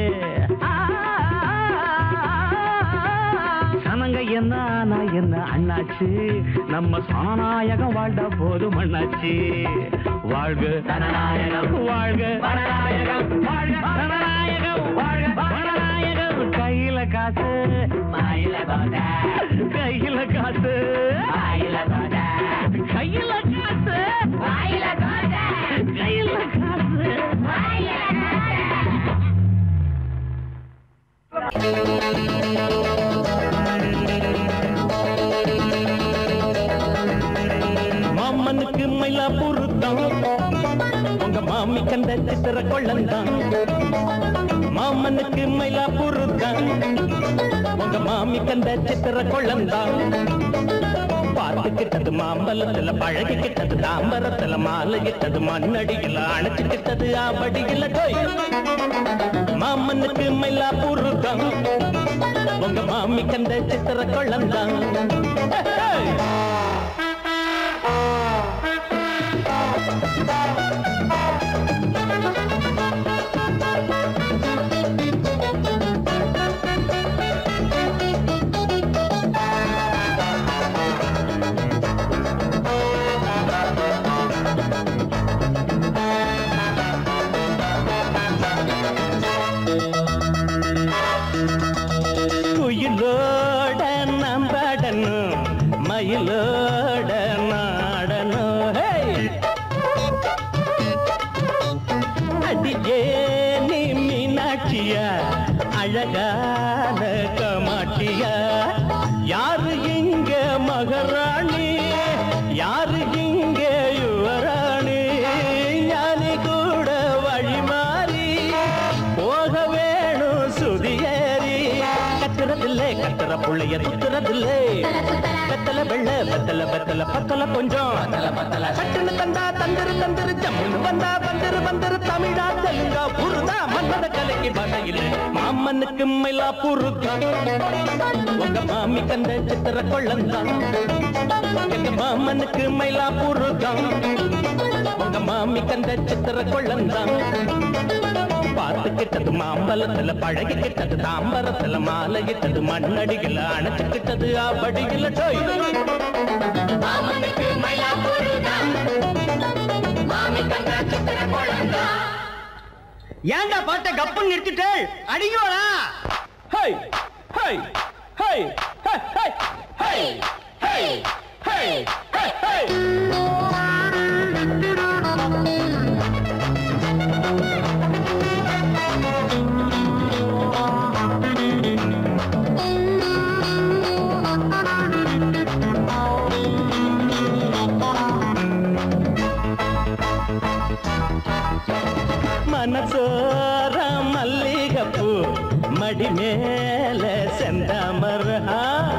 சனங்க என்ன ஆனா என்ன அண்ணாச்சு நம்ம சனநாயகம் வாழ்ந்த போதும் அண்ணாச்சு வாழ்க சனநாயகம் வாழ்க பணநாயகம் வாழ்க சனநாயகம் வாழ்க பணநாயகம் கையில காசு வாயில தோசை கையில காசு வாயில தோசை கையில காசு வாயில தோசை கையில காசு வாயில மாமனுக்கு மயிலாப்பூர் தான் உங்க மாமி கண்ட சித்திர கொள்ளந்தான் மாமனுக்கு மயிலாப்பூர் தான் உங்க மாமி கண்ட சித்திர கொள்ளந்தான் பார்த்துக்கிட்டது மாம்பழத்துல பழகிக்கிட்டது தாம்பரத்துல மாலையிட்டது மண்ணடியில் அணைச்சுக்கிட்டது ஆபடியில் டோய் மாமனுக்கு மயிலாப்பூர் தான் உங்க மாமி கண்ட சித்திர கொள்ளந்தான் மயிலோட நாடனும் ஹே! அடியே நீ மீனாட்சியா அழகான கமாட்டியா யாரு இங்க மகாராணி யாரு இங்க யுவராணி ஞானி கூட வழி மாறி போக வேணும் சுதியேறி கத்துறதில்லை கத்துற புள்ளைய துத்துறதில்லை வெத்தல வெள்ள வெத்தல வெத்தல பத்தல கொஞ்சம் சட்டுன்னு தந்தா தந்திரு தந்திரு ஜம்முன்னு வந்தா வந்திரு வந்திரு தமிழா தெலுங்கா புருதா மன்னத கலைக்கு வகையில் மாமனுக்கு மயிலா புருதா உங்க மாமி கந்த சித்திர கொள்ளந்தான் எங்க மாமனுக்கு மயிலா புருதம் உங்க மாமி கந்த சித்திர கொள்ளந்தான் பார்த்து கிட்டது மாம்பலத்துல பழகி கிட்டது தாம்பரத்துல மாலை கிட்டது மண்ணடிகள அணைச்சு கிட்டது ஆபடிகள டோய் ஏன்டா பாட்ட கப்புன்னு நிறுத்திட்டு அடிங்கோடா ஹை ஹை ஹை ஹை ஹை ஹை ஹை ஹை ஹை ஹை மனசோர மல்லிகப்பூ மடி மேல செந்தாமரா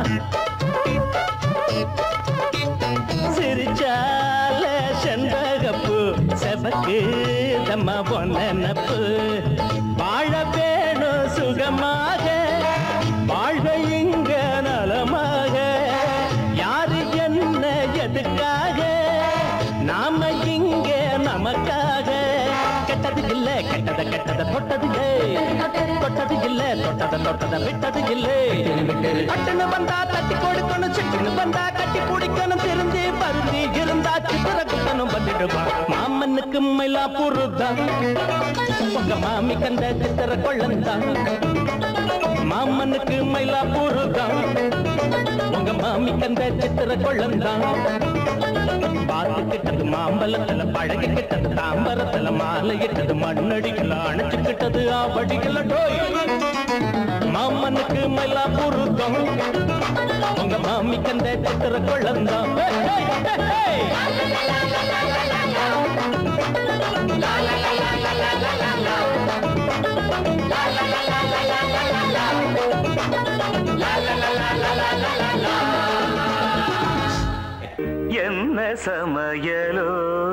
சிரிச்சால செண்பகப்பூ செபக்கு தம்மா பொன்னப்பு வாழ வேணும் சுகமாக வாழ்க இங்க நலமாக யாரு என்ன எதுக்காக நாம இங்க நமக்காக கெட்டது இல்ல கெட்டத கெட்டத தொட்டது இல்ல தொட்டது இல்ல தொட்டத தொட்டத விட்டது இல்ல கட்டுன்னு வந்தா தட்டி கொடுக்கணும் சிட்டுன்னு வந்தா கட்டி பிடிக்கணும் திருந்தி பருந்தி இருந்தா சித்திர குட்டனும் வந்துடுவான் மாமனுக்கு மயிலா புருதான் உங்க மாமி கந்த சித்திர கொள்ளந்தான் மாமனுக்கு மயிலா புருதான் உங்க மாமி கந்த சித்திர கொள்ளந்தான் பார்த்து கிட்டது மாம்பலத்துல பழகி கிட்டது தாம்பரத்துல மாலை கிட்டது மண்ணடிக்கல அணைச்சு கிட்டது ஆபடிக்கல டோய் மாமனுக்கு மயிலா புருக்கம் உங்க மாமி கந்த சித்திர கொள்ளந்தான் ஹே, ஹே, ஹே, ஹே. என்ன சமையலோ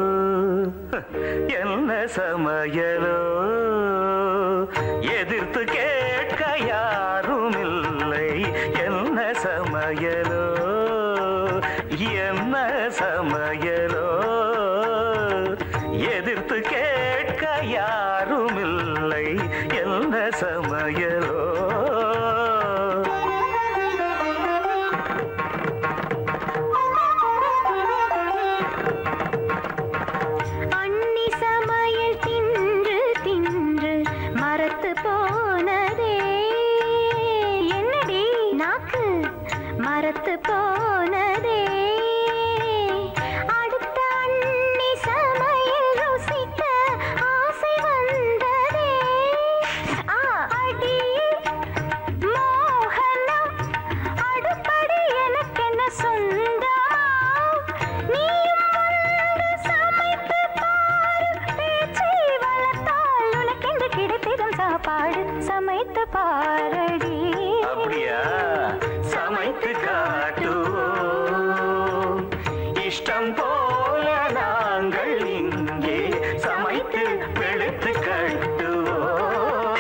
என்ன சமையலோ எதிர்த்து கேட்க யாரும் இல்லை என்ன சமையலோ என்ன சமையலோ எதிர்த்து கேட்க யாரும் இல்லை என்ன சமையலோ அன்னி சமையல் தின்று தின்று மரத்து போனதே என்னடி நாக்கு மரத்து போனதே அடுத்த அன்னி சமையல் ருசிக்க ஆசை வந்ததே ஆ, அடி மோகனம் அடுப்படி எனக்கென்ன சொந்தமா நீயும் வந்து சமைத்து பாரு பேச்சை வளர்த்தால் உனக்கென்று கிடைத்திடும் சாப்பாடு சமைத்து பாரடி அப்படியா சமைத்து காட்டுவோம் இஷ்டம் போல நாங்கள் இங்கே சமைத்து வெளுத்து கட்டுவோம்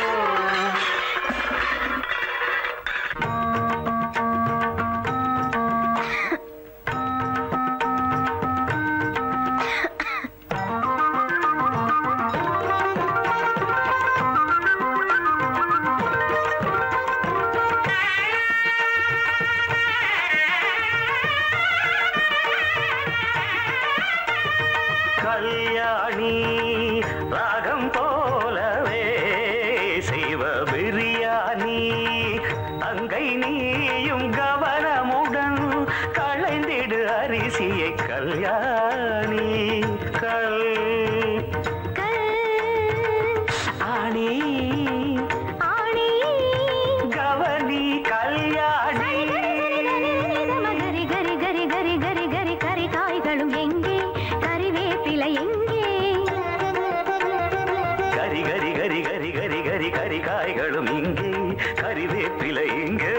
கல்யாணி ராகம் போலவே செய்வ பிரியாணி அங்கை நீயும் கவனமுடன் களைந்திட கல்யாணி கல் ஆணி ஆணி கவனி கல்யாணி கரி கரி கரி கரி கரி கரி கரி காய்களும் எங்கே கறிவேப்பிலை எங்கே கரி கரி கரி கரி கரி கரி கரி காய்களும் இங்கே கறிவேப்பிலை இங்கே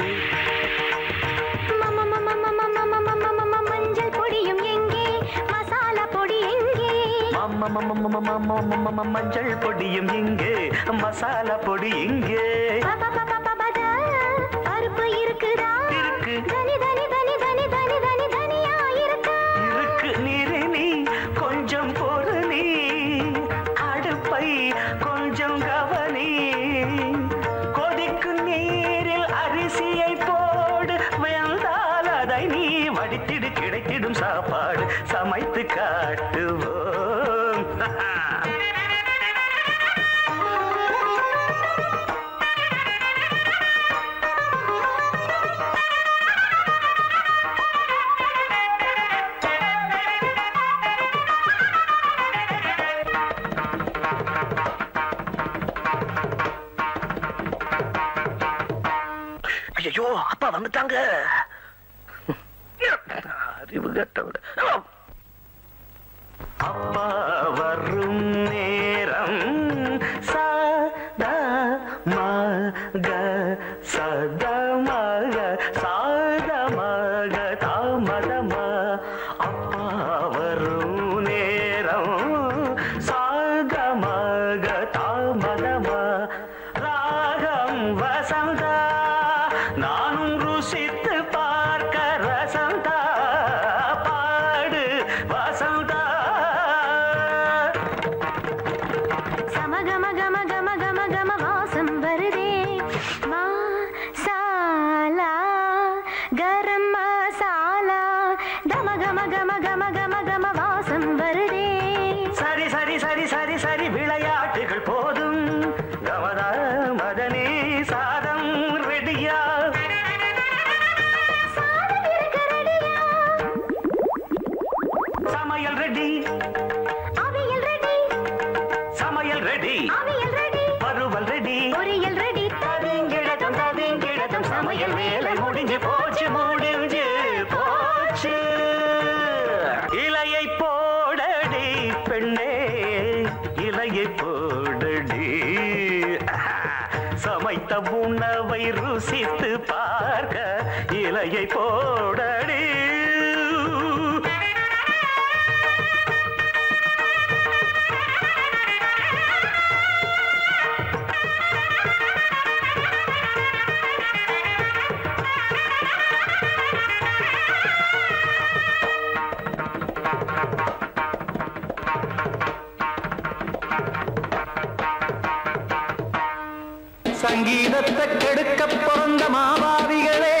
மம மம மம மம மம மம மஞ்சள் பொடியும் எங்கே மசாலா பொடி எங்கே மம்ம மம்ம மம்ம மம்ம மம்ம மம்ம மஞ்சள் பொடியும் இங்கே மசாலா பொடி இங்கே பப பப பபதா, பருப்பு இருக்குதா இருக்கு. தனி தனி தனி தனி தனி தனி தனியா இருக்கா இருக்கு நீரு நீ கொஞ்சம் பொறு நீ அடுப்பை கொஞ்சம் கவனி கொதிக்கும் நீரில் அரிசியை போடு வெந்தால் அதை நீ வடித்திடு கிடைத்திடும் சாப்பாடு சமைத்து காட்டுவோம் ஐயோ அப்பா வந்துட்டாங்க அறிவு கட்டவிட அப்பா வரும் நேரம் சதா மக சத மக சாத மக தாமதம அப்பா வரும் நேரம் சாத மக தாமதம ராகம் வசந்தா நானும் ருசித்து பார்க்க ரசந்தா பாடு வசந்தா சமகம கம கம கம கம வாசம் வருதே மசாலா கரம் மசாலா கம கம கம கம கம கம வாசம் வருதே சரி சரி சரி சரி சரி விளையாட்டுகள் போதும் கமதா மதனே சாதம் ரெடியா சாதம் இருக்க ரெடியா சமையல் ரெடி அவியல் ரெடி சமையல் ரெடி அவியல் ரெடி வறுவல் ரெடி பொரியல் ரெடி தவிங்கிடட்டும் தவிங்கிடட்டும் சமையல் வேலை முடிஞ்சு போச்சு முடிஞ்சு போச்சு இலையை போடடி பெண்ணே இலையை போடடி சமைத்த உணவை ருசித்து பார்க்க இலையை போடடி சங்கீதத்தை கெடுக்க பிறந்த மாபாவிகளே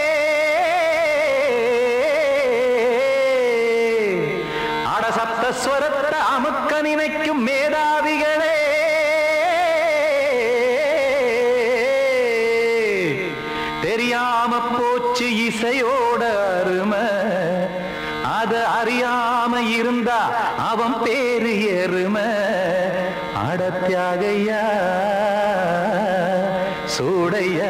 அடசப்த ஸ்வரத்தை அமுக்க நினைக்கும் மேதாவிகளே தெரியாம போச்சு இசையோட அருமை அத அறியாம இருந்தா அவன் பேரு எருமை அடத்தியாகையா சூடையா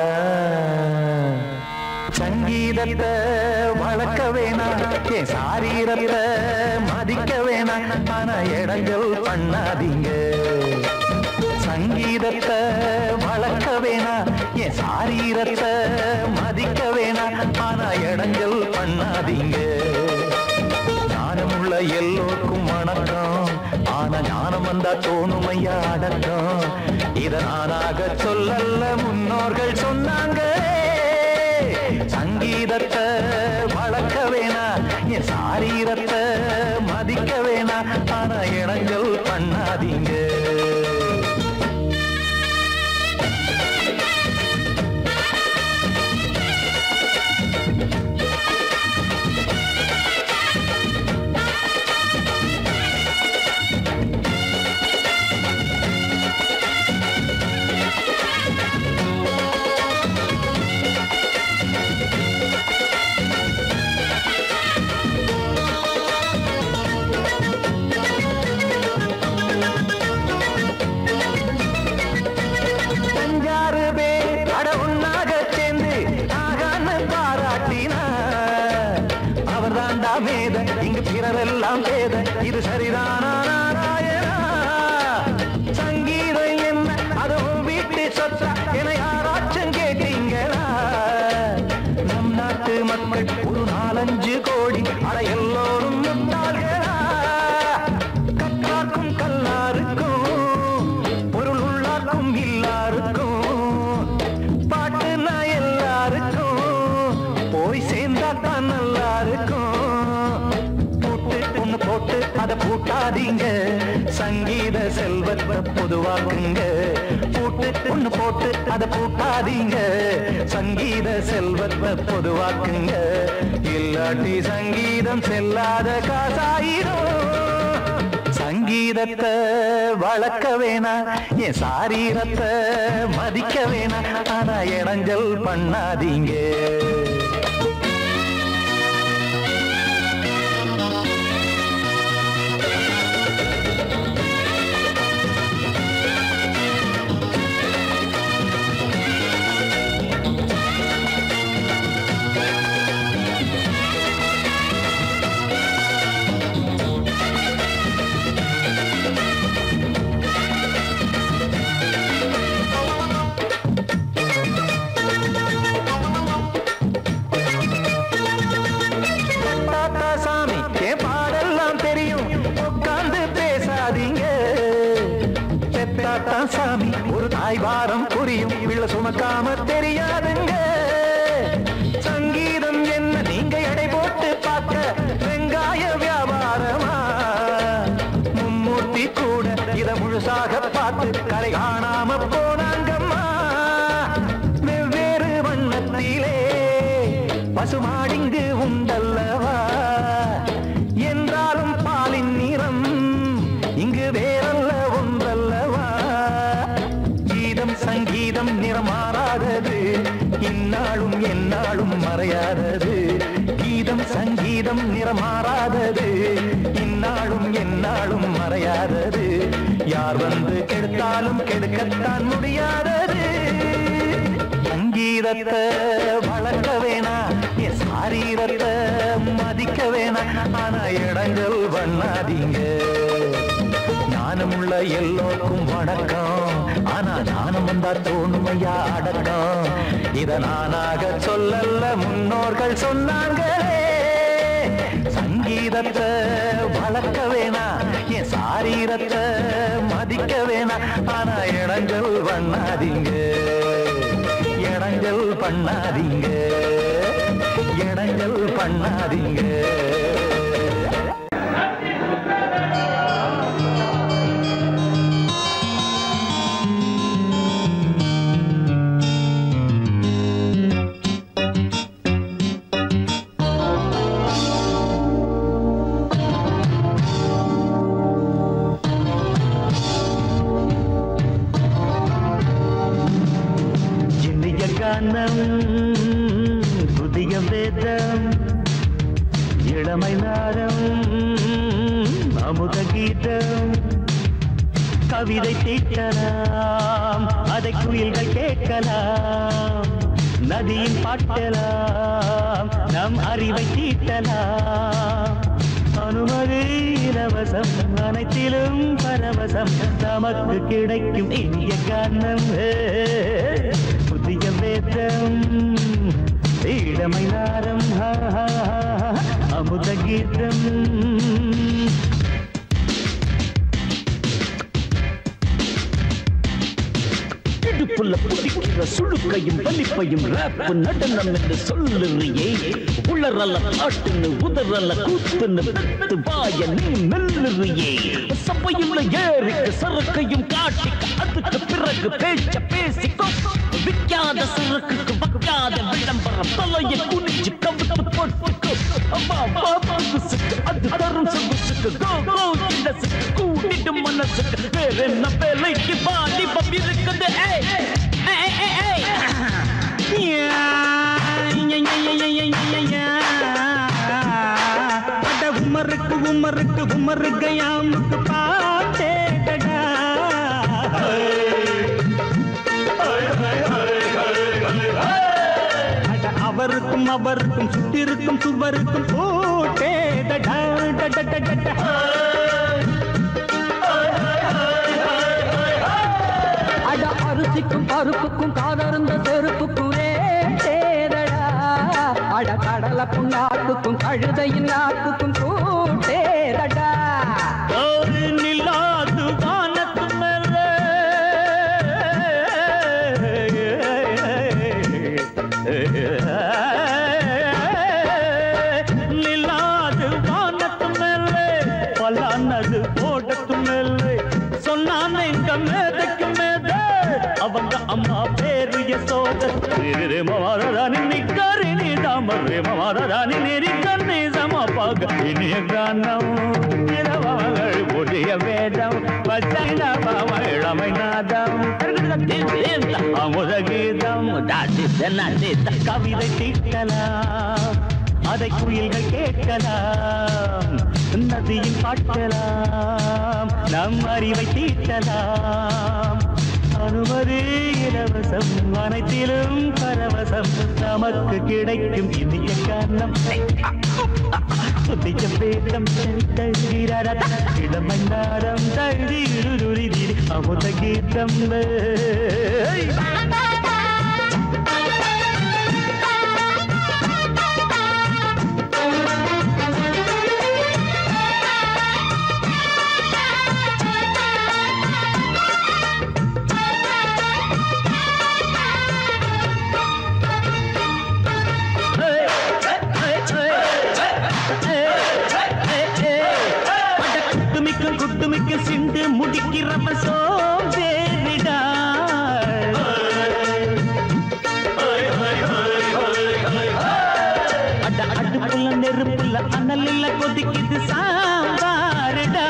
சங்கீதத்தை வளர்க்க வேணாம் என் சாரீரத்தை மதிக்க வேணாம் ஆனா இடங்கள் பண்ணாதீங்க சங்கீதத்தை வளர்க்க வேணாம் என் சாரீரத்தை மதிக்க வேணாம் ஆனா இடங்கள் பண்ணாதீங்க ஞானமுள்ள எல்லோருக்கும் வணக்கம் ஆனா ஞானம் வந்தா தோணுமையா அடக்கம் இத நானாக சொல்லல்ல முன்னோர்கள் சொன்னாங்க சங்கீதத்தை வளர்க்க வேணா என் சாரீரத்தை மதிக்க வேணா ஆனா இடங்கள் பண்ணாதீங்க உடலெல்லாம் பேத இது சரிதானா நாராயணா சங்கீதம் என்ன அதுவும் வீட்டு சொத்தா என யாராச்சும் கேட்டீங்களா நம் நாட்டு மக்கள் ஒரு நாலஞ்சு கோடி அட எல்லோரும் முட்டாள்களா கற்றார்க்கும் கல்லாருக்கும் பொருள் உள்ளார்க்கும் இல்லாருக்கும் பாட்டுனா எல்லாருக்கும் போய் சேர்ந்தா தான் நல்லா இருக்கும் பூட்டு ஒண்ணு போட்டு அதை பூட்டாதீங்க சங்கீத செல்வத்தை பொதுவாக்குங்க பூட்டு ஒண்ணு போட்டு அதை பூட்டாதீங்க சங்கீத செல்வத்தை பொதுவாக்குங்க இல்லாட்டி சங்கீதம் செல்லாத காசாயிரும் சங்கீதத்தை வளர்க்க வேணாம் என் சாரீரத்தை மதிக்க வேணாம் ஆனா இடைஞ்சல் பண்ணாதீங்க தாத்தா சாமி என் பாடெல்லாம் தெரியும் உட்கார்ந்து பேசாதீங்க பெத்தாத்தா சாமி ஒரு தாய் வாரம் புரியும் பிள்ளை சுமக்காம தெரியாதுங்க சங்கீதம் என்ன நீங்க எடை போட்டு பார்க்க வெங்காய வியாபாரமா மும்மூர்த்தி கூட இத முழுசாக பார்த்து கரை காணாம போனாங்கம்மா வெவ்வேறு வண்ணத்திலே பசுமாடிங்கு உண்டல்லவா என்றாலும் பாலின் நிறம் இங்கு வேறல்ல ஒன்றல்லவா கீதம் சங்கீதம் நிறம் மாறாதது இந்நாளும் எந்நாளும் மறையாதது கீதம் சங்கீதம் நிறம் மாறாதது இந்நாளும் எந்நாளும் மறையாதது யார் வந்து கெடுத்தாலும் கெடுக்கத்தான் முடியாதது சங்கீதத்தை வளர்க்க வேணாம் என் சாரீரத்தை மதிக்க வேணாம் ஆனா இடங்கள் பண்ணாதீங்க ஞானமுள்ள எல்லோருக்கும் வணக்கம் ஆனா ஞானம் வந்தா தோணுமையா அடக்கம் இத நானாக சொல்லல்ல முன்னோர்கள் சொன்னாங்களே சங்கீதத்தை வளர்க்க வேணாம் என் சாரீரத்தை மதிக்க வேணாம் ஆனா இடங்கள் பண்ணாதீங்க இடங்கள் பண்ணாதீங்க இடங்கள் பண்ணாதீங்க இனிய கானம் புதிய வேதம் இளமை நாரம் அமுத கீதம் கவிதை தீட்டலாம் அதை குயில்கள் கேட்கலாம் நதியின் பாட்டலாம் நம் அறிவை தீட்டலாம் அனுமதி இலவசம் அனைத்திலும் பரவசம் நமக்கு கிடைக்கும் இனிய காரணம் புதிய வேதம் இளமை நாரம் ஹா, ஹா, ஹா, அமுத கீதம் இடுப்புல பிடிக்கிற சுழுக்கையும் வலிப்பையும் ரேப் நடனம் என்று சொல்லுறியே உளறல பாட்டுன்னு உதறல கூத்துன்னு பெத்து வாய நீ மெல்லுறியே சபையுள்ள ஏறிக்கு சரக்கையும் காட்டிக்க அதுக்கு பிறகு பேச்ச பேசிக்கோ விக்காத சரக்குக்கு வக்காத விளம்பரம் தலைய குனிஞ்சு கவுத்து போட்டுக்கோ அம்மா பாபுசுக்கு அது தரும் சொகுசுக்கு கோ கோ கிடசுக்கு கூட்டிடும் மனசுக்கு வேற என்ன வேலைக்கு வாலிபம் இருக்குது ஏய் ஏய் ஏய் ஏய் யா, யா, யா, யா, யா, யா, யா, யா. அட உமருக்கு உமருக்கு உமரு கயாமுக்கு பாட்டேடா அட அவருக்கும் அவருக்கும் சுற்றிருக்கும் சுவருக்கும் போட்டேடா அட அரிசிக்கும் பருப்புக்கும் காதருந்த செருப்புக்கும் ரேடா அட கடல புண்ணாக்குக்கும் கழுதையின் நாக்குக்கும் கூட்டேதடா ஒரு நிலாது வானத்து மேலே நிலாது வானத்து மேலே பலானது ஓடத்து மேலே சொன்னான் எங்க மேதைக்கு மேதை அவங்க அம்மா பேரு யசோத ரே மவாரராணி நிக்கரி நீ தாம ரே மவாரராணி நெறிக்கண்ணி சமபாக இனிய கானம் இரவங்கள் புதிய வேதம் பச்சைனவம் இளமை நாதம் அமுத கீதம் கவிதை தீட்டலாம் அதை குயில்கள் கேட்கலாம் நதியில் பாட்டலாம் நம் அறிவை தீட்டலாம் அனுமதி இலவசம் அனைத்திலும் பரவசம் நமக்கு கிடைக்கும் இனிய காரணம் புதிய பேதம் தழுகிறாரத இளமன்னாரம் தழுதி அமுத கீதம் குட்டுமிக்கும் குட்டுமிக்கும் சிண்டு முடிக்கிறப்ப சோம்பேறிடா அட அடுப்புல நெருப்புல அனல் இல்ல கொதிக்குது சாம்பாருடா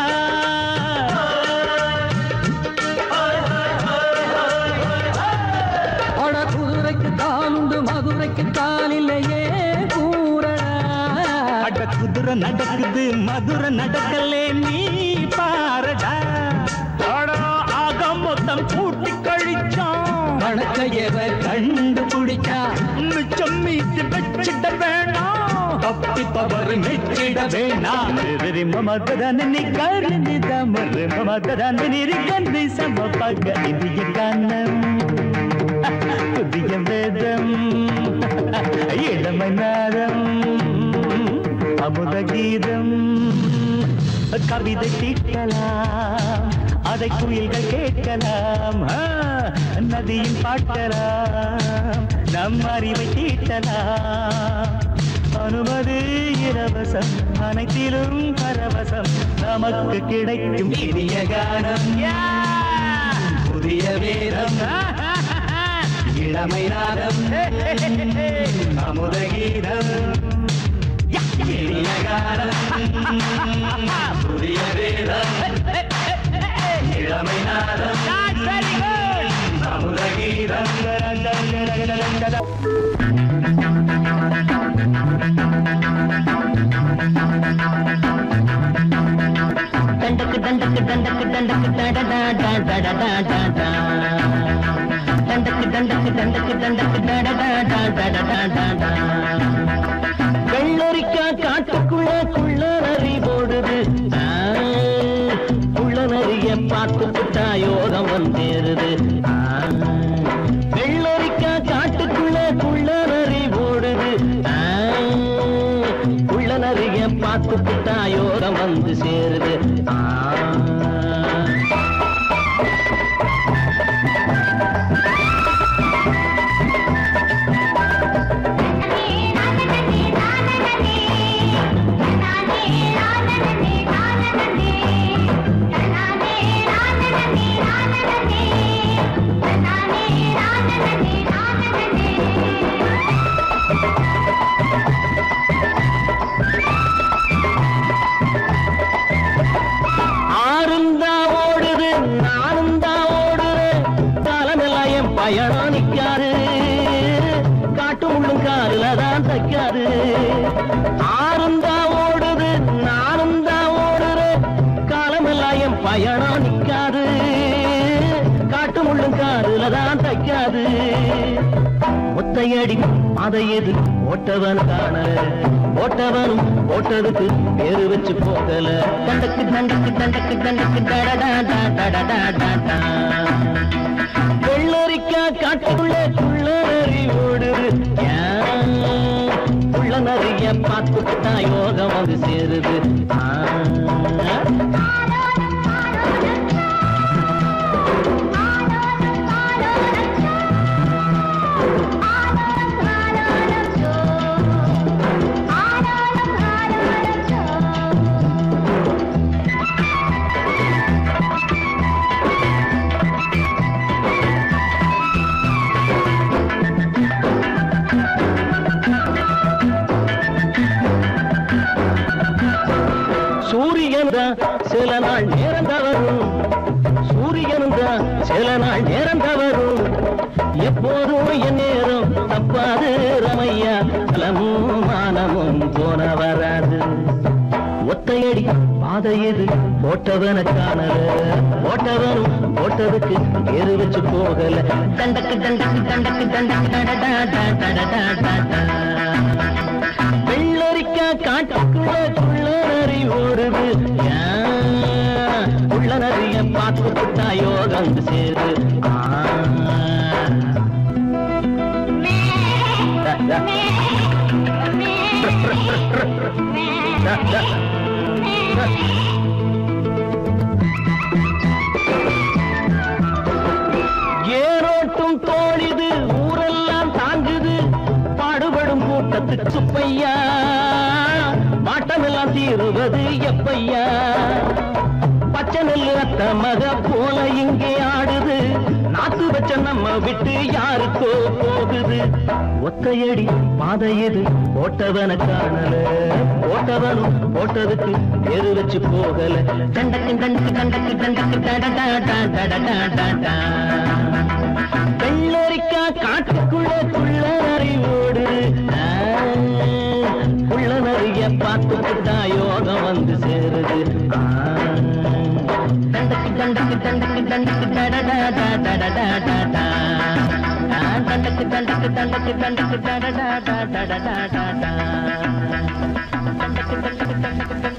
அட குதிரைக்கு காலுண்டு மதுரைக்கு காலில்லையே கூறடா அட குதிரை நடக்குது மதுரை நடக்கலே நீ பாரடா அடா ஆக மொத்தம் கூட்டி கழிச்சான் வணக்கையவ கண்டுபிடிச்சா மிச்சம் மீட்டு வச்சிட வேணாம் தப்பி தவறு மெச்சிட வேணாம் எதிரி மமதன் நீ கருணி தமறு மமதன் நீரி கண்டு சமபக இந்திய கானம் புதிய வேதம் இளமை நாதம் அமுத கீதம் கவிதை தீட்டலாம் அதை குயில்கள் கேட்கலாம் ஆ, நதியில் பாட்டலாம் நம் அறிவை தீட்டலாம் அனுமதி இலவசம் அனைத்திலும் பரவசம் நமக்கு கிடைக்கும் இனிய கானம் புதிய வேதம் இளமை நாதம் அமுத கீதம் இனிய கானம் புதிய வேதம் இளமை நாதம் அமுத கீதம் தண்டக்கு தண்டக்கு தண்டக்கு தண்டக்கு டடடா டடடா டடடா தண்டக்கு தண்டக்கு தண்டக்கு தண்டக்கு டடடா டடடா டடடா வெள்ளரிக்கா காட்டுக்குள்ள குள்ள நரி போடுது ஆ, குள்ள நரிய பார்த்து புட்டா யோகம் வந்தேருது ஆ, வெள்ளரிக்கா காட்டுக்குள்ள குள்ள நரி போடுது ஆ, குள்ள நரிய பார்த்து புட்டா யோகம் வந்து சேருது ஆ ஆறுந்தா ஓடுது நானும் தான் ஓடுறேன் காலமெல்லாம் என் பயணம் நிக்காது காட்டு முள்ளும் காலில தான் தைக்காது ஆறுந்தா ஓடுது நானும் தான் ஓடுறேன் காலமெல்லாம் என் பயணம் நிக்காது காட்டு முள்ளும் காலில தான் தைக்காது ஒத்தையடி அதை எது போட்டவன் காணல போட்டவனும் போட்டதுக்கு பேரு வச்சு போகல தண்டக்கு தண்டக்கு தண்டக்கு தண்டக்கு டடடா டடடா டடடா வெள்ளரிக்கா காட்டுக்குள்ள குள்ள நரி ஓடுது ஏன்? உள்ள நிறைய பார்த்துட்டா யோகம் வந்து சேருது ஆ. சூரியன் தான் சில நாள் நேரம் தவறும் சூரியன் தான் சில நாள் நேரம் தவறும் எப்போதும் என் நேரம் தப்பாது ரமையா பலமும் மானமும் போன வராது ஒத்தையடி பாதை எது போட்டவன காணல போட்டவனும் போட்டதுக்கு எரு வச்சு போகல தண்டக்கு தண்டக்கு தண்டக்கு தண்டக்கு டடடா டடடா டடடா வெள்ளரிக்கா காட்டுக்குள்ள குள்ள நரி ஓடுது ஏன்? உள்ள நரிய பார்த்து புட்டா யோகம் சேரு ஆ. டா, டா. டா, டா. ஏரோட்டும் தோழிது ஊரெல்லாம் தாங்குது பாடுபடும் கூட்டத்துக்கு சுப்பையா மாட்டமெல்லாம் தீருவது எப்பையா பச்சை நெல்லு அத்த மக போல இங்கே ஆடுது நாத்து வச்ச நம்ம விட்டு யாருக்கோ போகுது ஒத்தையடி பாதை எது போட்டவன காணல போட்டவனும் போட்டதுக்கு பேரு வச்சு போகல தண்டக்கு தண்டக்கு தண்டக்கு தண்டக்கு டடடா டடடா டடடா வெள்ளரிக்கா காட்டுக்குள்ள குள்ள நரி ஓடுது ஆ, குள்ள நரிய பார்த்துக்கிட்டா யோகம் வந்து சேருது ஆ. தண்டக்கு தண்டக்கு தண்டக்கு தண்டக்கு டடடா டடடா டடா ஆ, தண்டக்கு தண்டக்கு தண்டக்கு தண்டக்கு டடடா டடடா டடா தண்டக்கு தண்டக்கு தண்டக்கு தண்டக்கு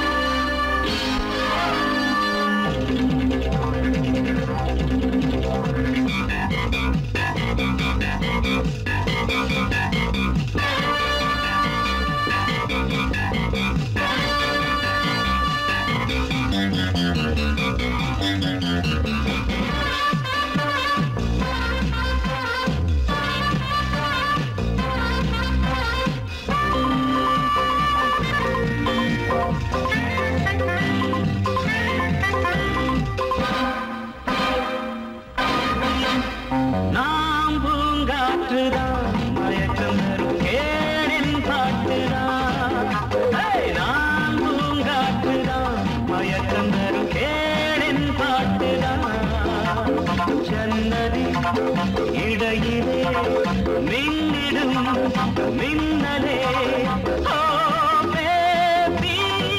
நாம் பூங்காற்றுதான் மயக்கம் தரும் கேடின் பாட்டுதான் ஹே! நாம் பூங்காற்றுதான் மயக்கம் தரும் கேடின் பாட்டுதான் ஜன்னதி இடையிலே மின்னிடும் மின்னலே ஓ பேபி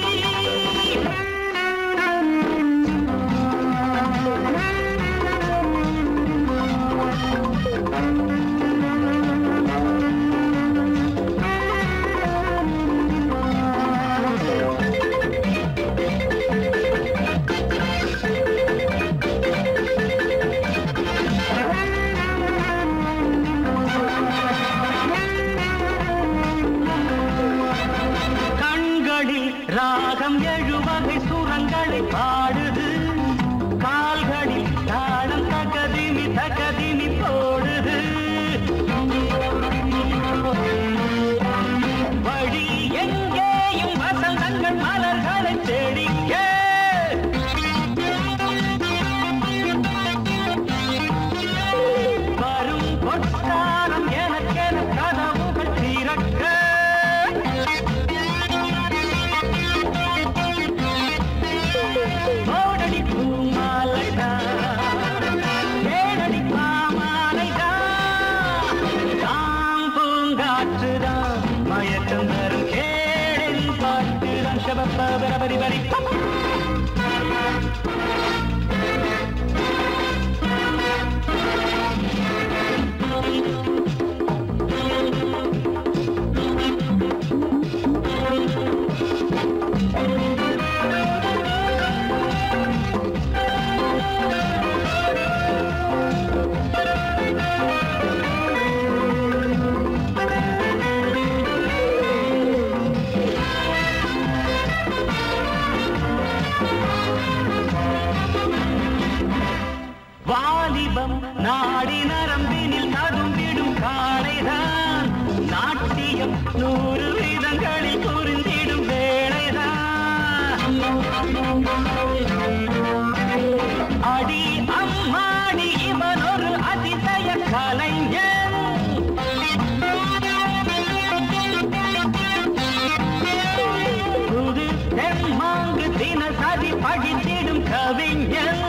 கண்களில் ராகம் எழுவகை சுரங்களை பாடுது கால்களில் தாளம் தகதிமி தகதிமி போடுது வழி எங்கேயும் வசந்தங்கள் மலர்களை தேடிக்க வரும் பொற்காலம் எனக்கென கதவுகள் திறக்க ஓடடி பூமாலைதான் ஏடடி பாமாலைதான் தாம் பூங்காற்றுதான் மயக்கம் தரும் கேடின் பாட்டுதான் ஷபப்ப பரபரி பரி நூறு விதங்களில் புரிந்திடும் வேளைதான் அடி அம்மாடி இவன் ஒரு அதிசய கலைஞன் புது தெம்மாங்கு தினசரி படித்திடும் கவிஞன்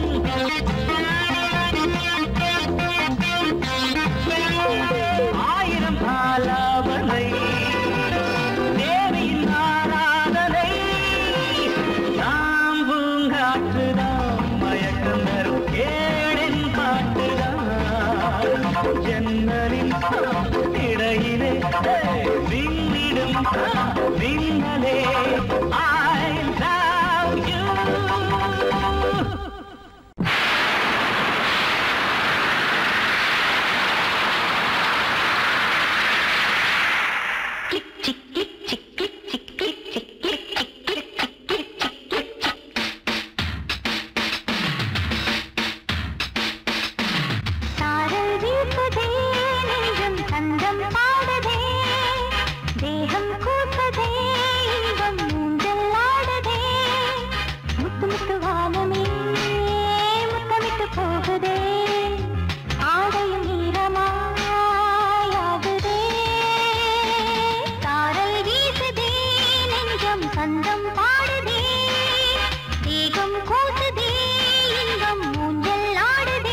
ஆயிரம் பாலாவனை தேவியின் ஆராதனை நாம் பூங்காற்றுதான் மயக்கம் தரும் கேடின் பாட்டுதான் ஜன்னலின் இடையிலே விண்ணிடும் விண்ணலே I love you சாரல் வீசுதே நெஞ்சம் சந்தம் பாடுதே தேகம் கூசுதே இன்பம் ஊஞ்சல் ஆடுதே முத்து முத்து வானமே முத்தமிட்டு போகுதே ஆடையும் ஈரமாயாகுதே சாரல் வீசுதே நெஞ்சம் சந்தம் பாடுதே தேகம் கூசுதே இன்பம் ஊஞ்சல் ஆடுதே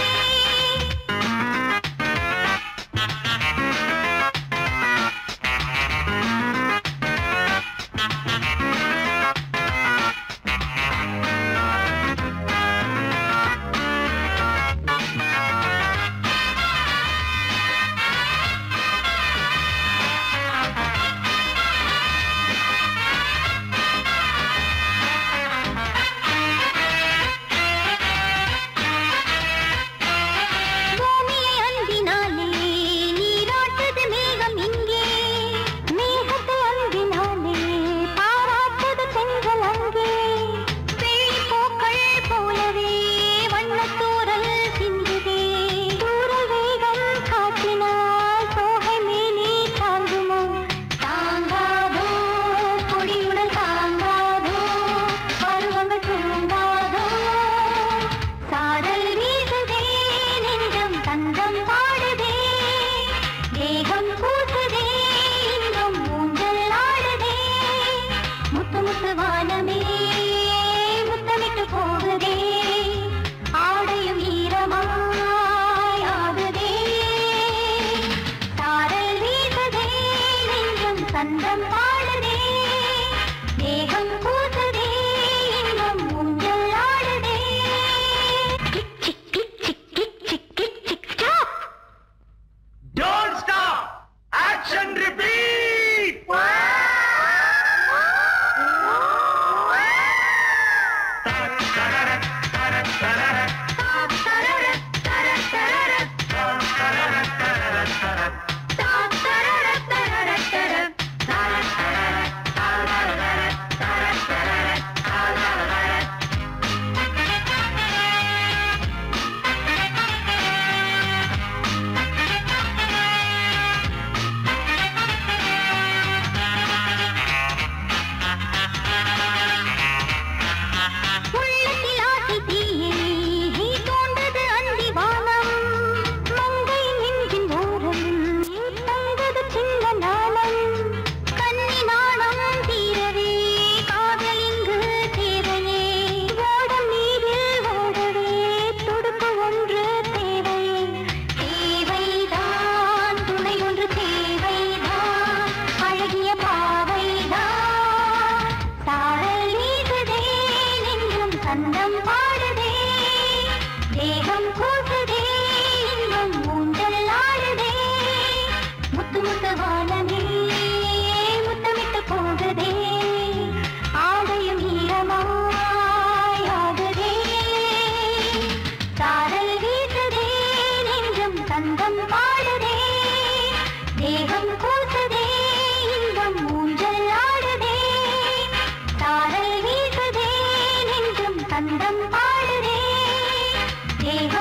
பூமியை அன்பினாலே நீராட்டுது மேகம் இங்கே மேகத்தை அன்பினாலே பாராட்டுது பெண்கள் அங்கே வெள்ளி பூக்கள் போலவே வண்ணத்தூரல் சிந்துதே தூரல் வேகம் காட்டினால் சோகை மேலே தாங்குமோ தாங்காதோ கொடியுடன் தாங்காதோ பருவங்கள் தூங்காதோ சாரல் வீசுதே நெஞ்சம் தங்கம் பாடுதே தேகம் கூசுதே இன்பம் ஊஞ்சல் ஆடுதே முத்து முத்து வானமே முத்தமிட்டு போகுதே ஆடையும் ஈரமாயாகுதே சாரல் வீசுதே நெஞ்சம் சந்தம் பாடுதே தேகம் கூசுதே இன்பம் ஊஞ்சல் ஆடுதே Don't stop! Action repeat! உள்ளத்தில் ஆசை தீயே நீ தோன்றது அந்தி வானம் மங்கை நெஞ்சின் ஓரம் தந்தது சின்ன நாணம் கன்னி நாணம் தீரவே காதல் இங்கு தேவையே ஓடம் நீரில் ஓடவே துடுப்பு ஒன்று தேவையே தேவைதான் துணை ஒன்று தேவைதான் அழகிய பாவைதான் சாரல் வீசுதே நெஞ்சம் சந்தம் பாடுதே தேகம் கூசுதே இன்பம் ஊஞ்சல் ஆடுதே முத்து முத்து வானமே முத்தமிட்டு போகுதே ஆடையும் ஈரமாயாகுதே சாரல் வீசுதே நெஞ்சம் சந்தம் பாடுதே தேகம் கூசுதே இன்பம் ஊஞ்சல் ஆடுதே சாரல் வீசுதே நெஞ்சம் சந்தம் பாடுதே தேகம்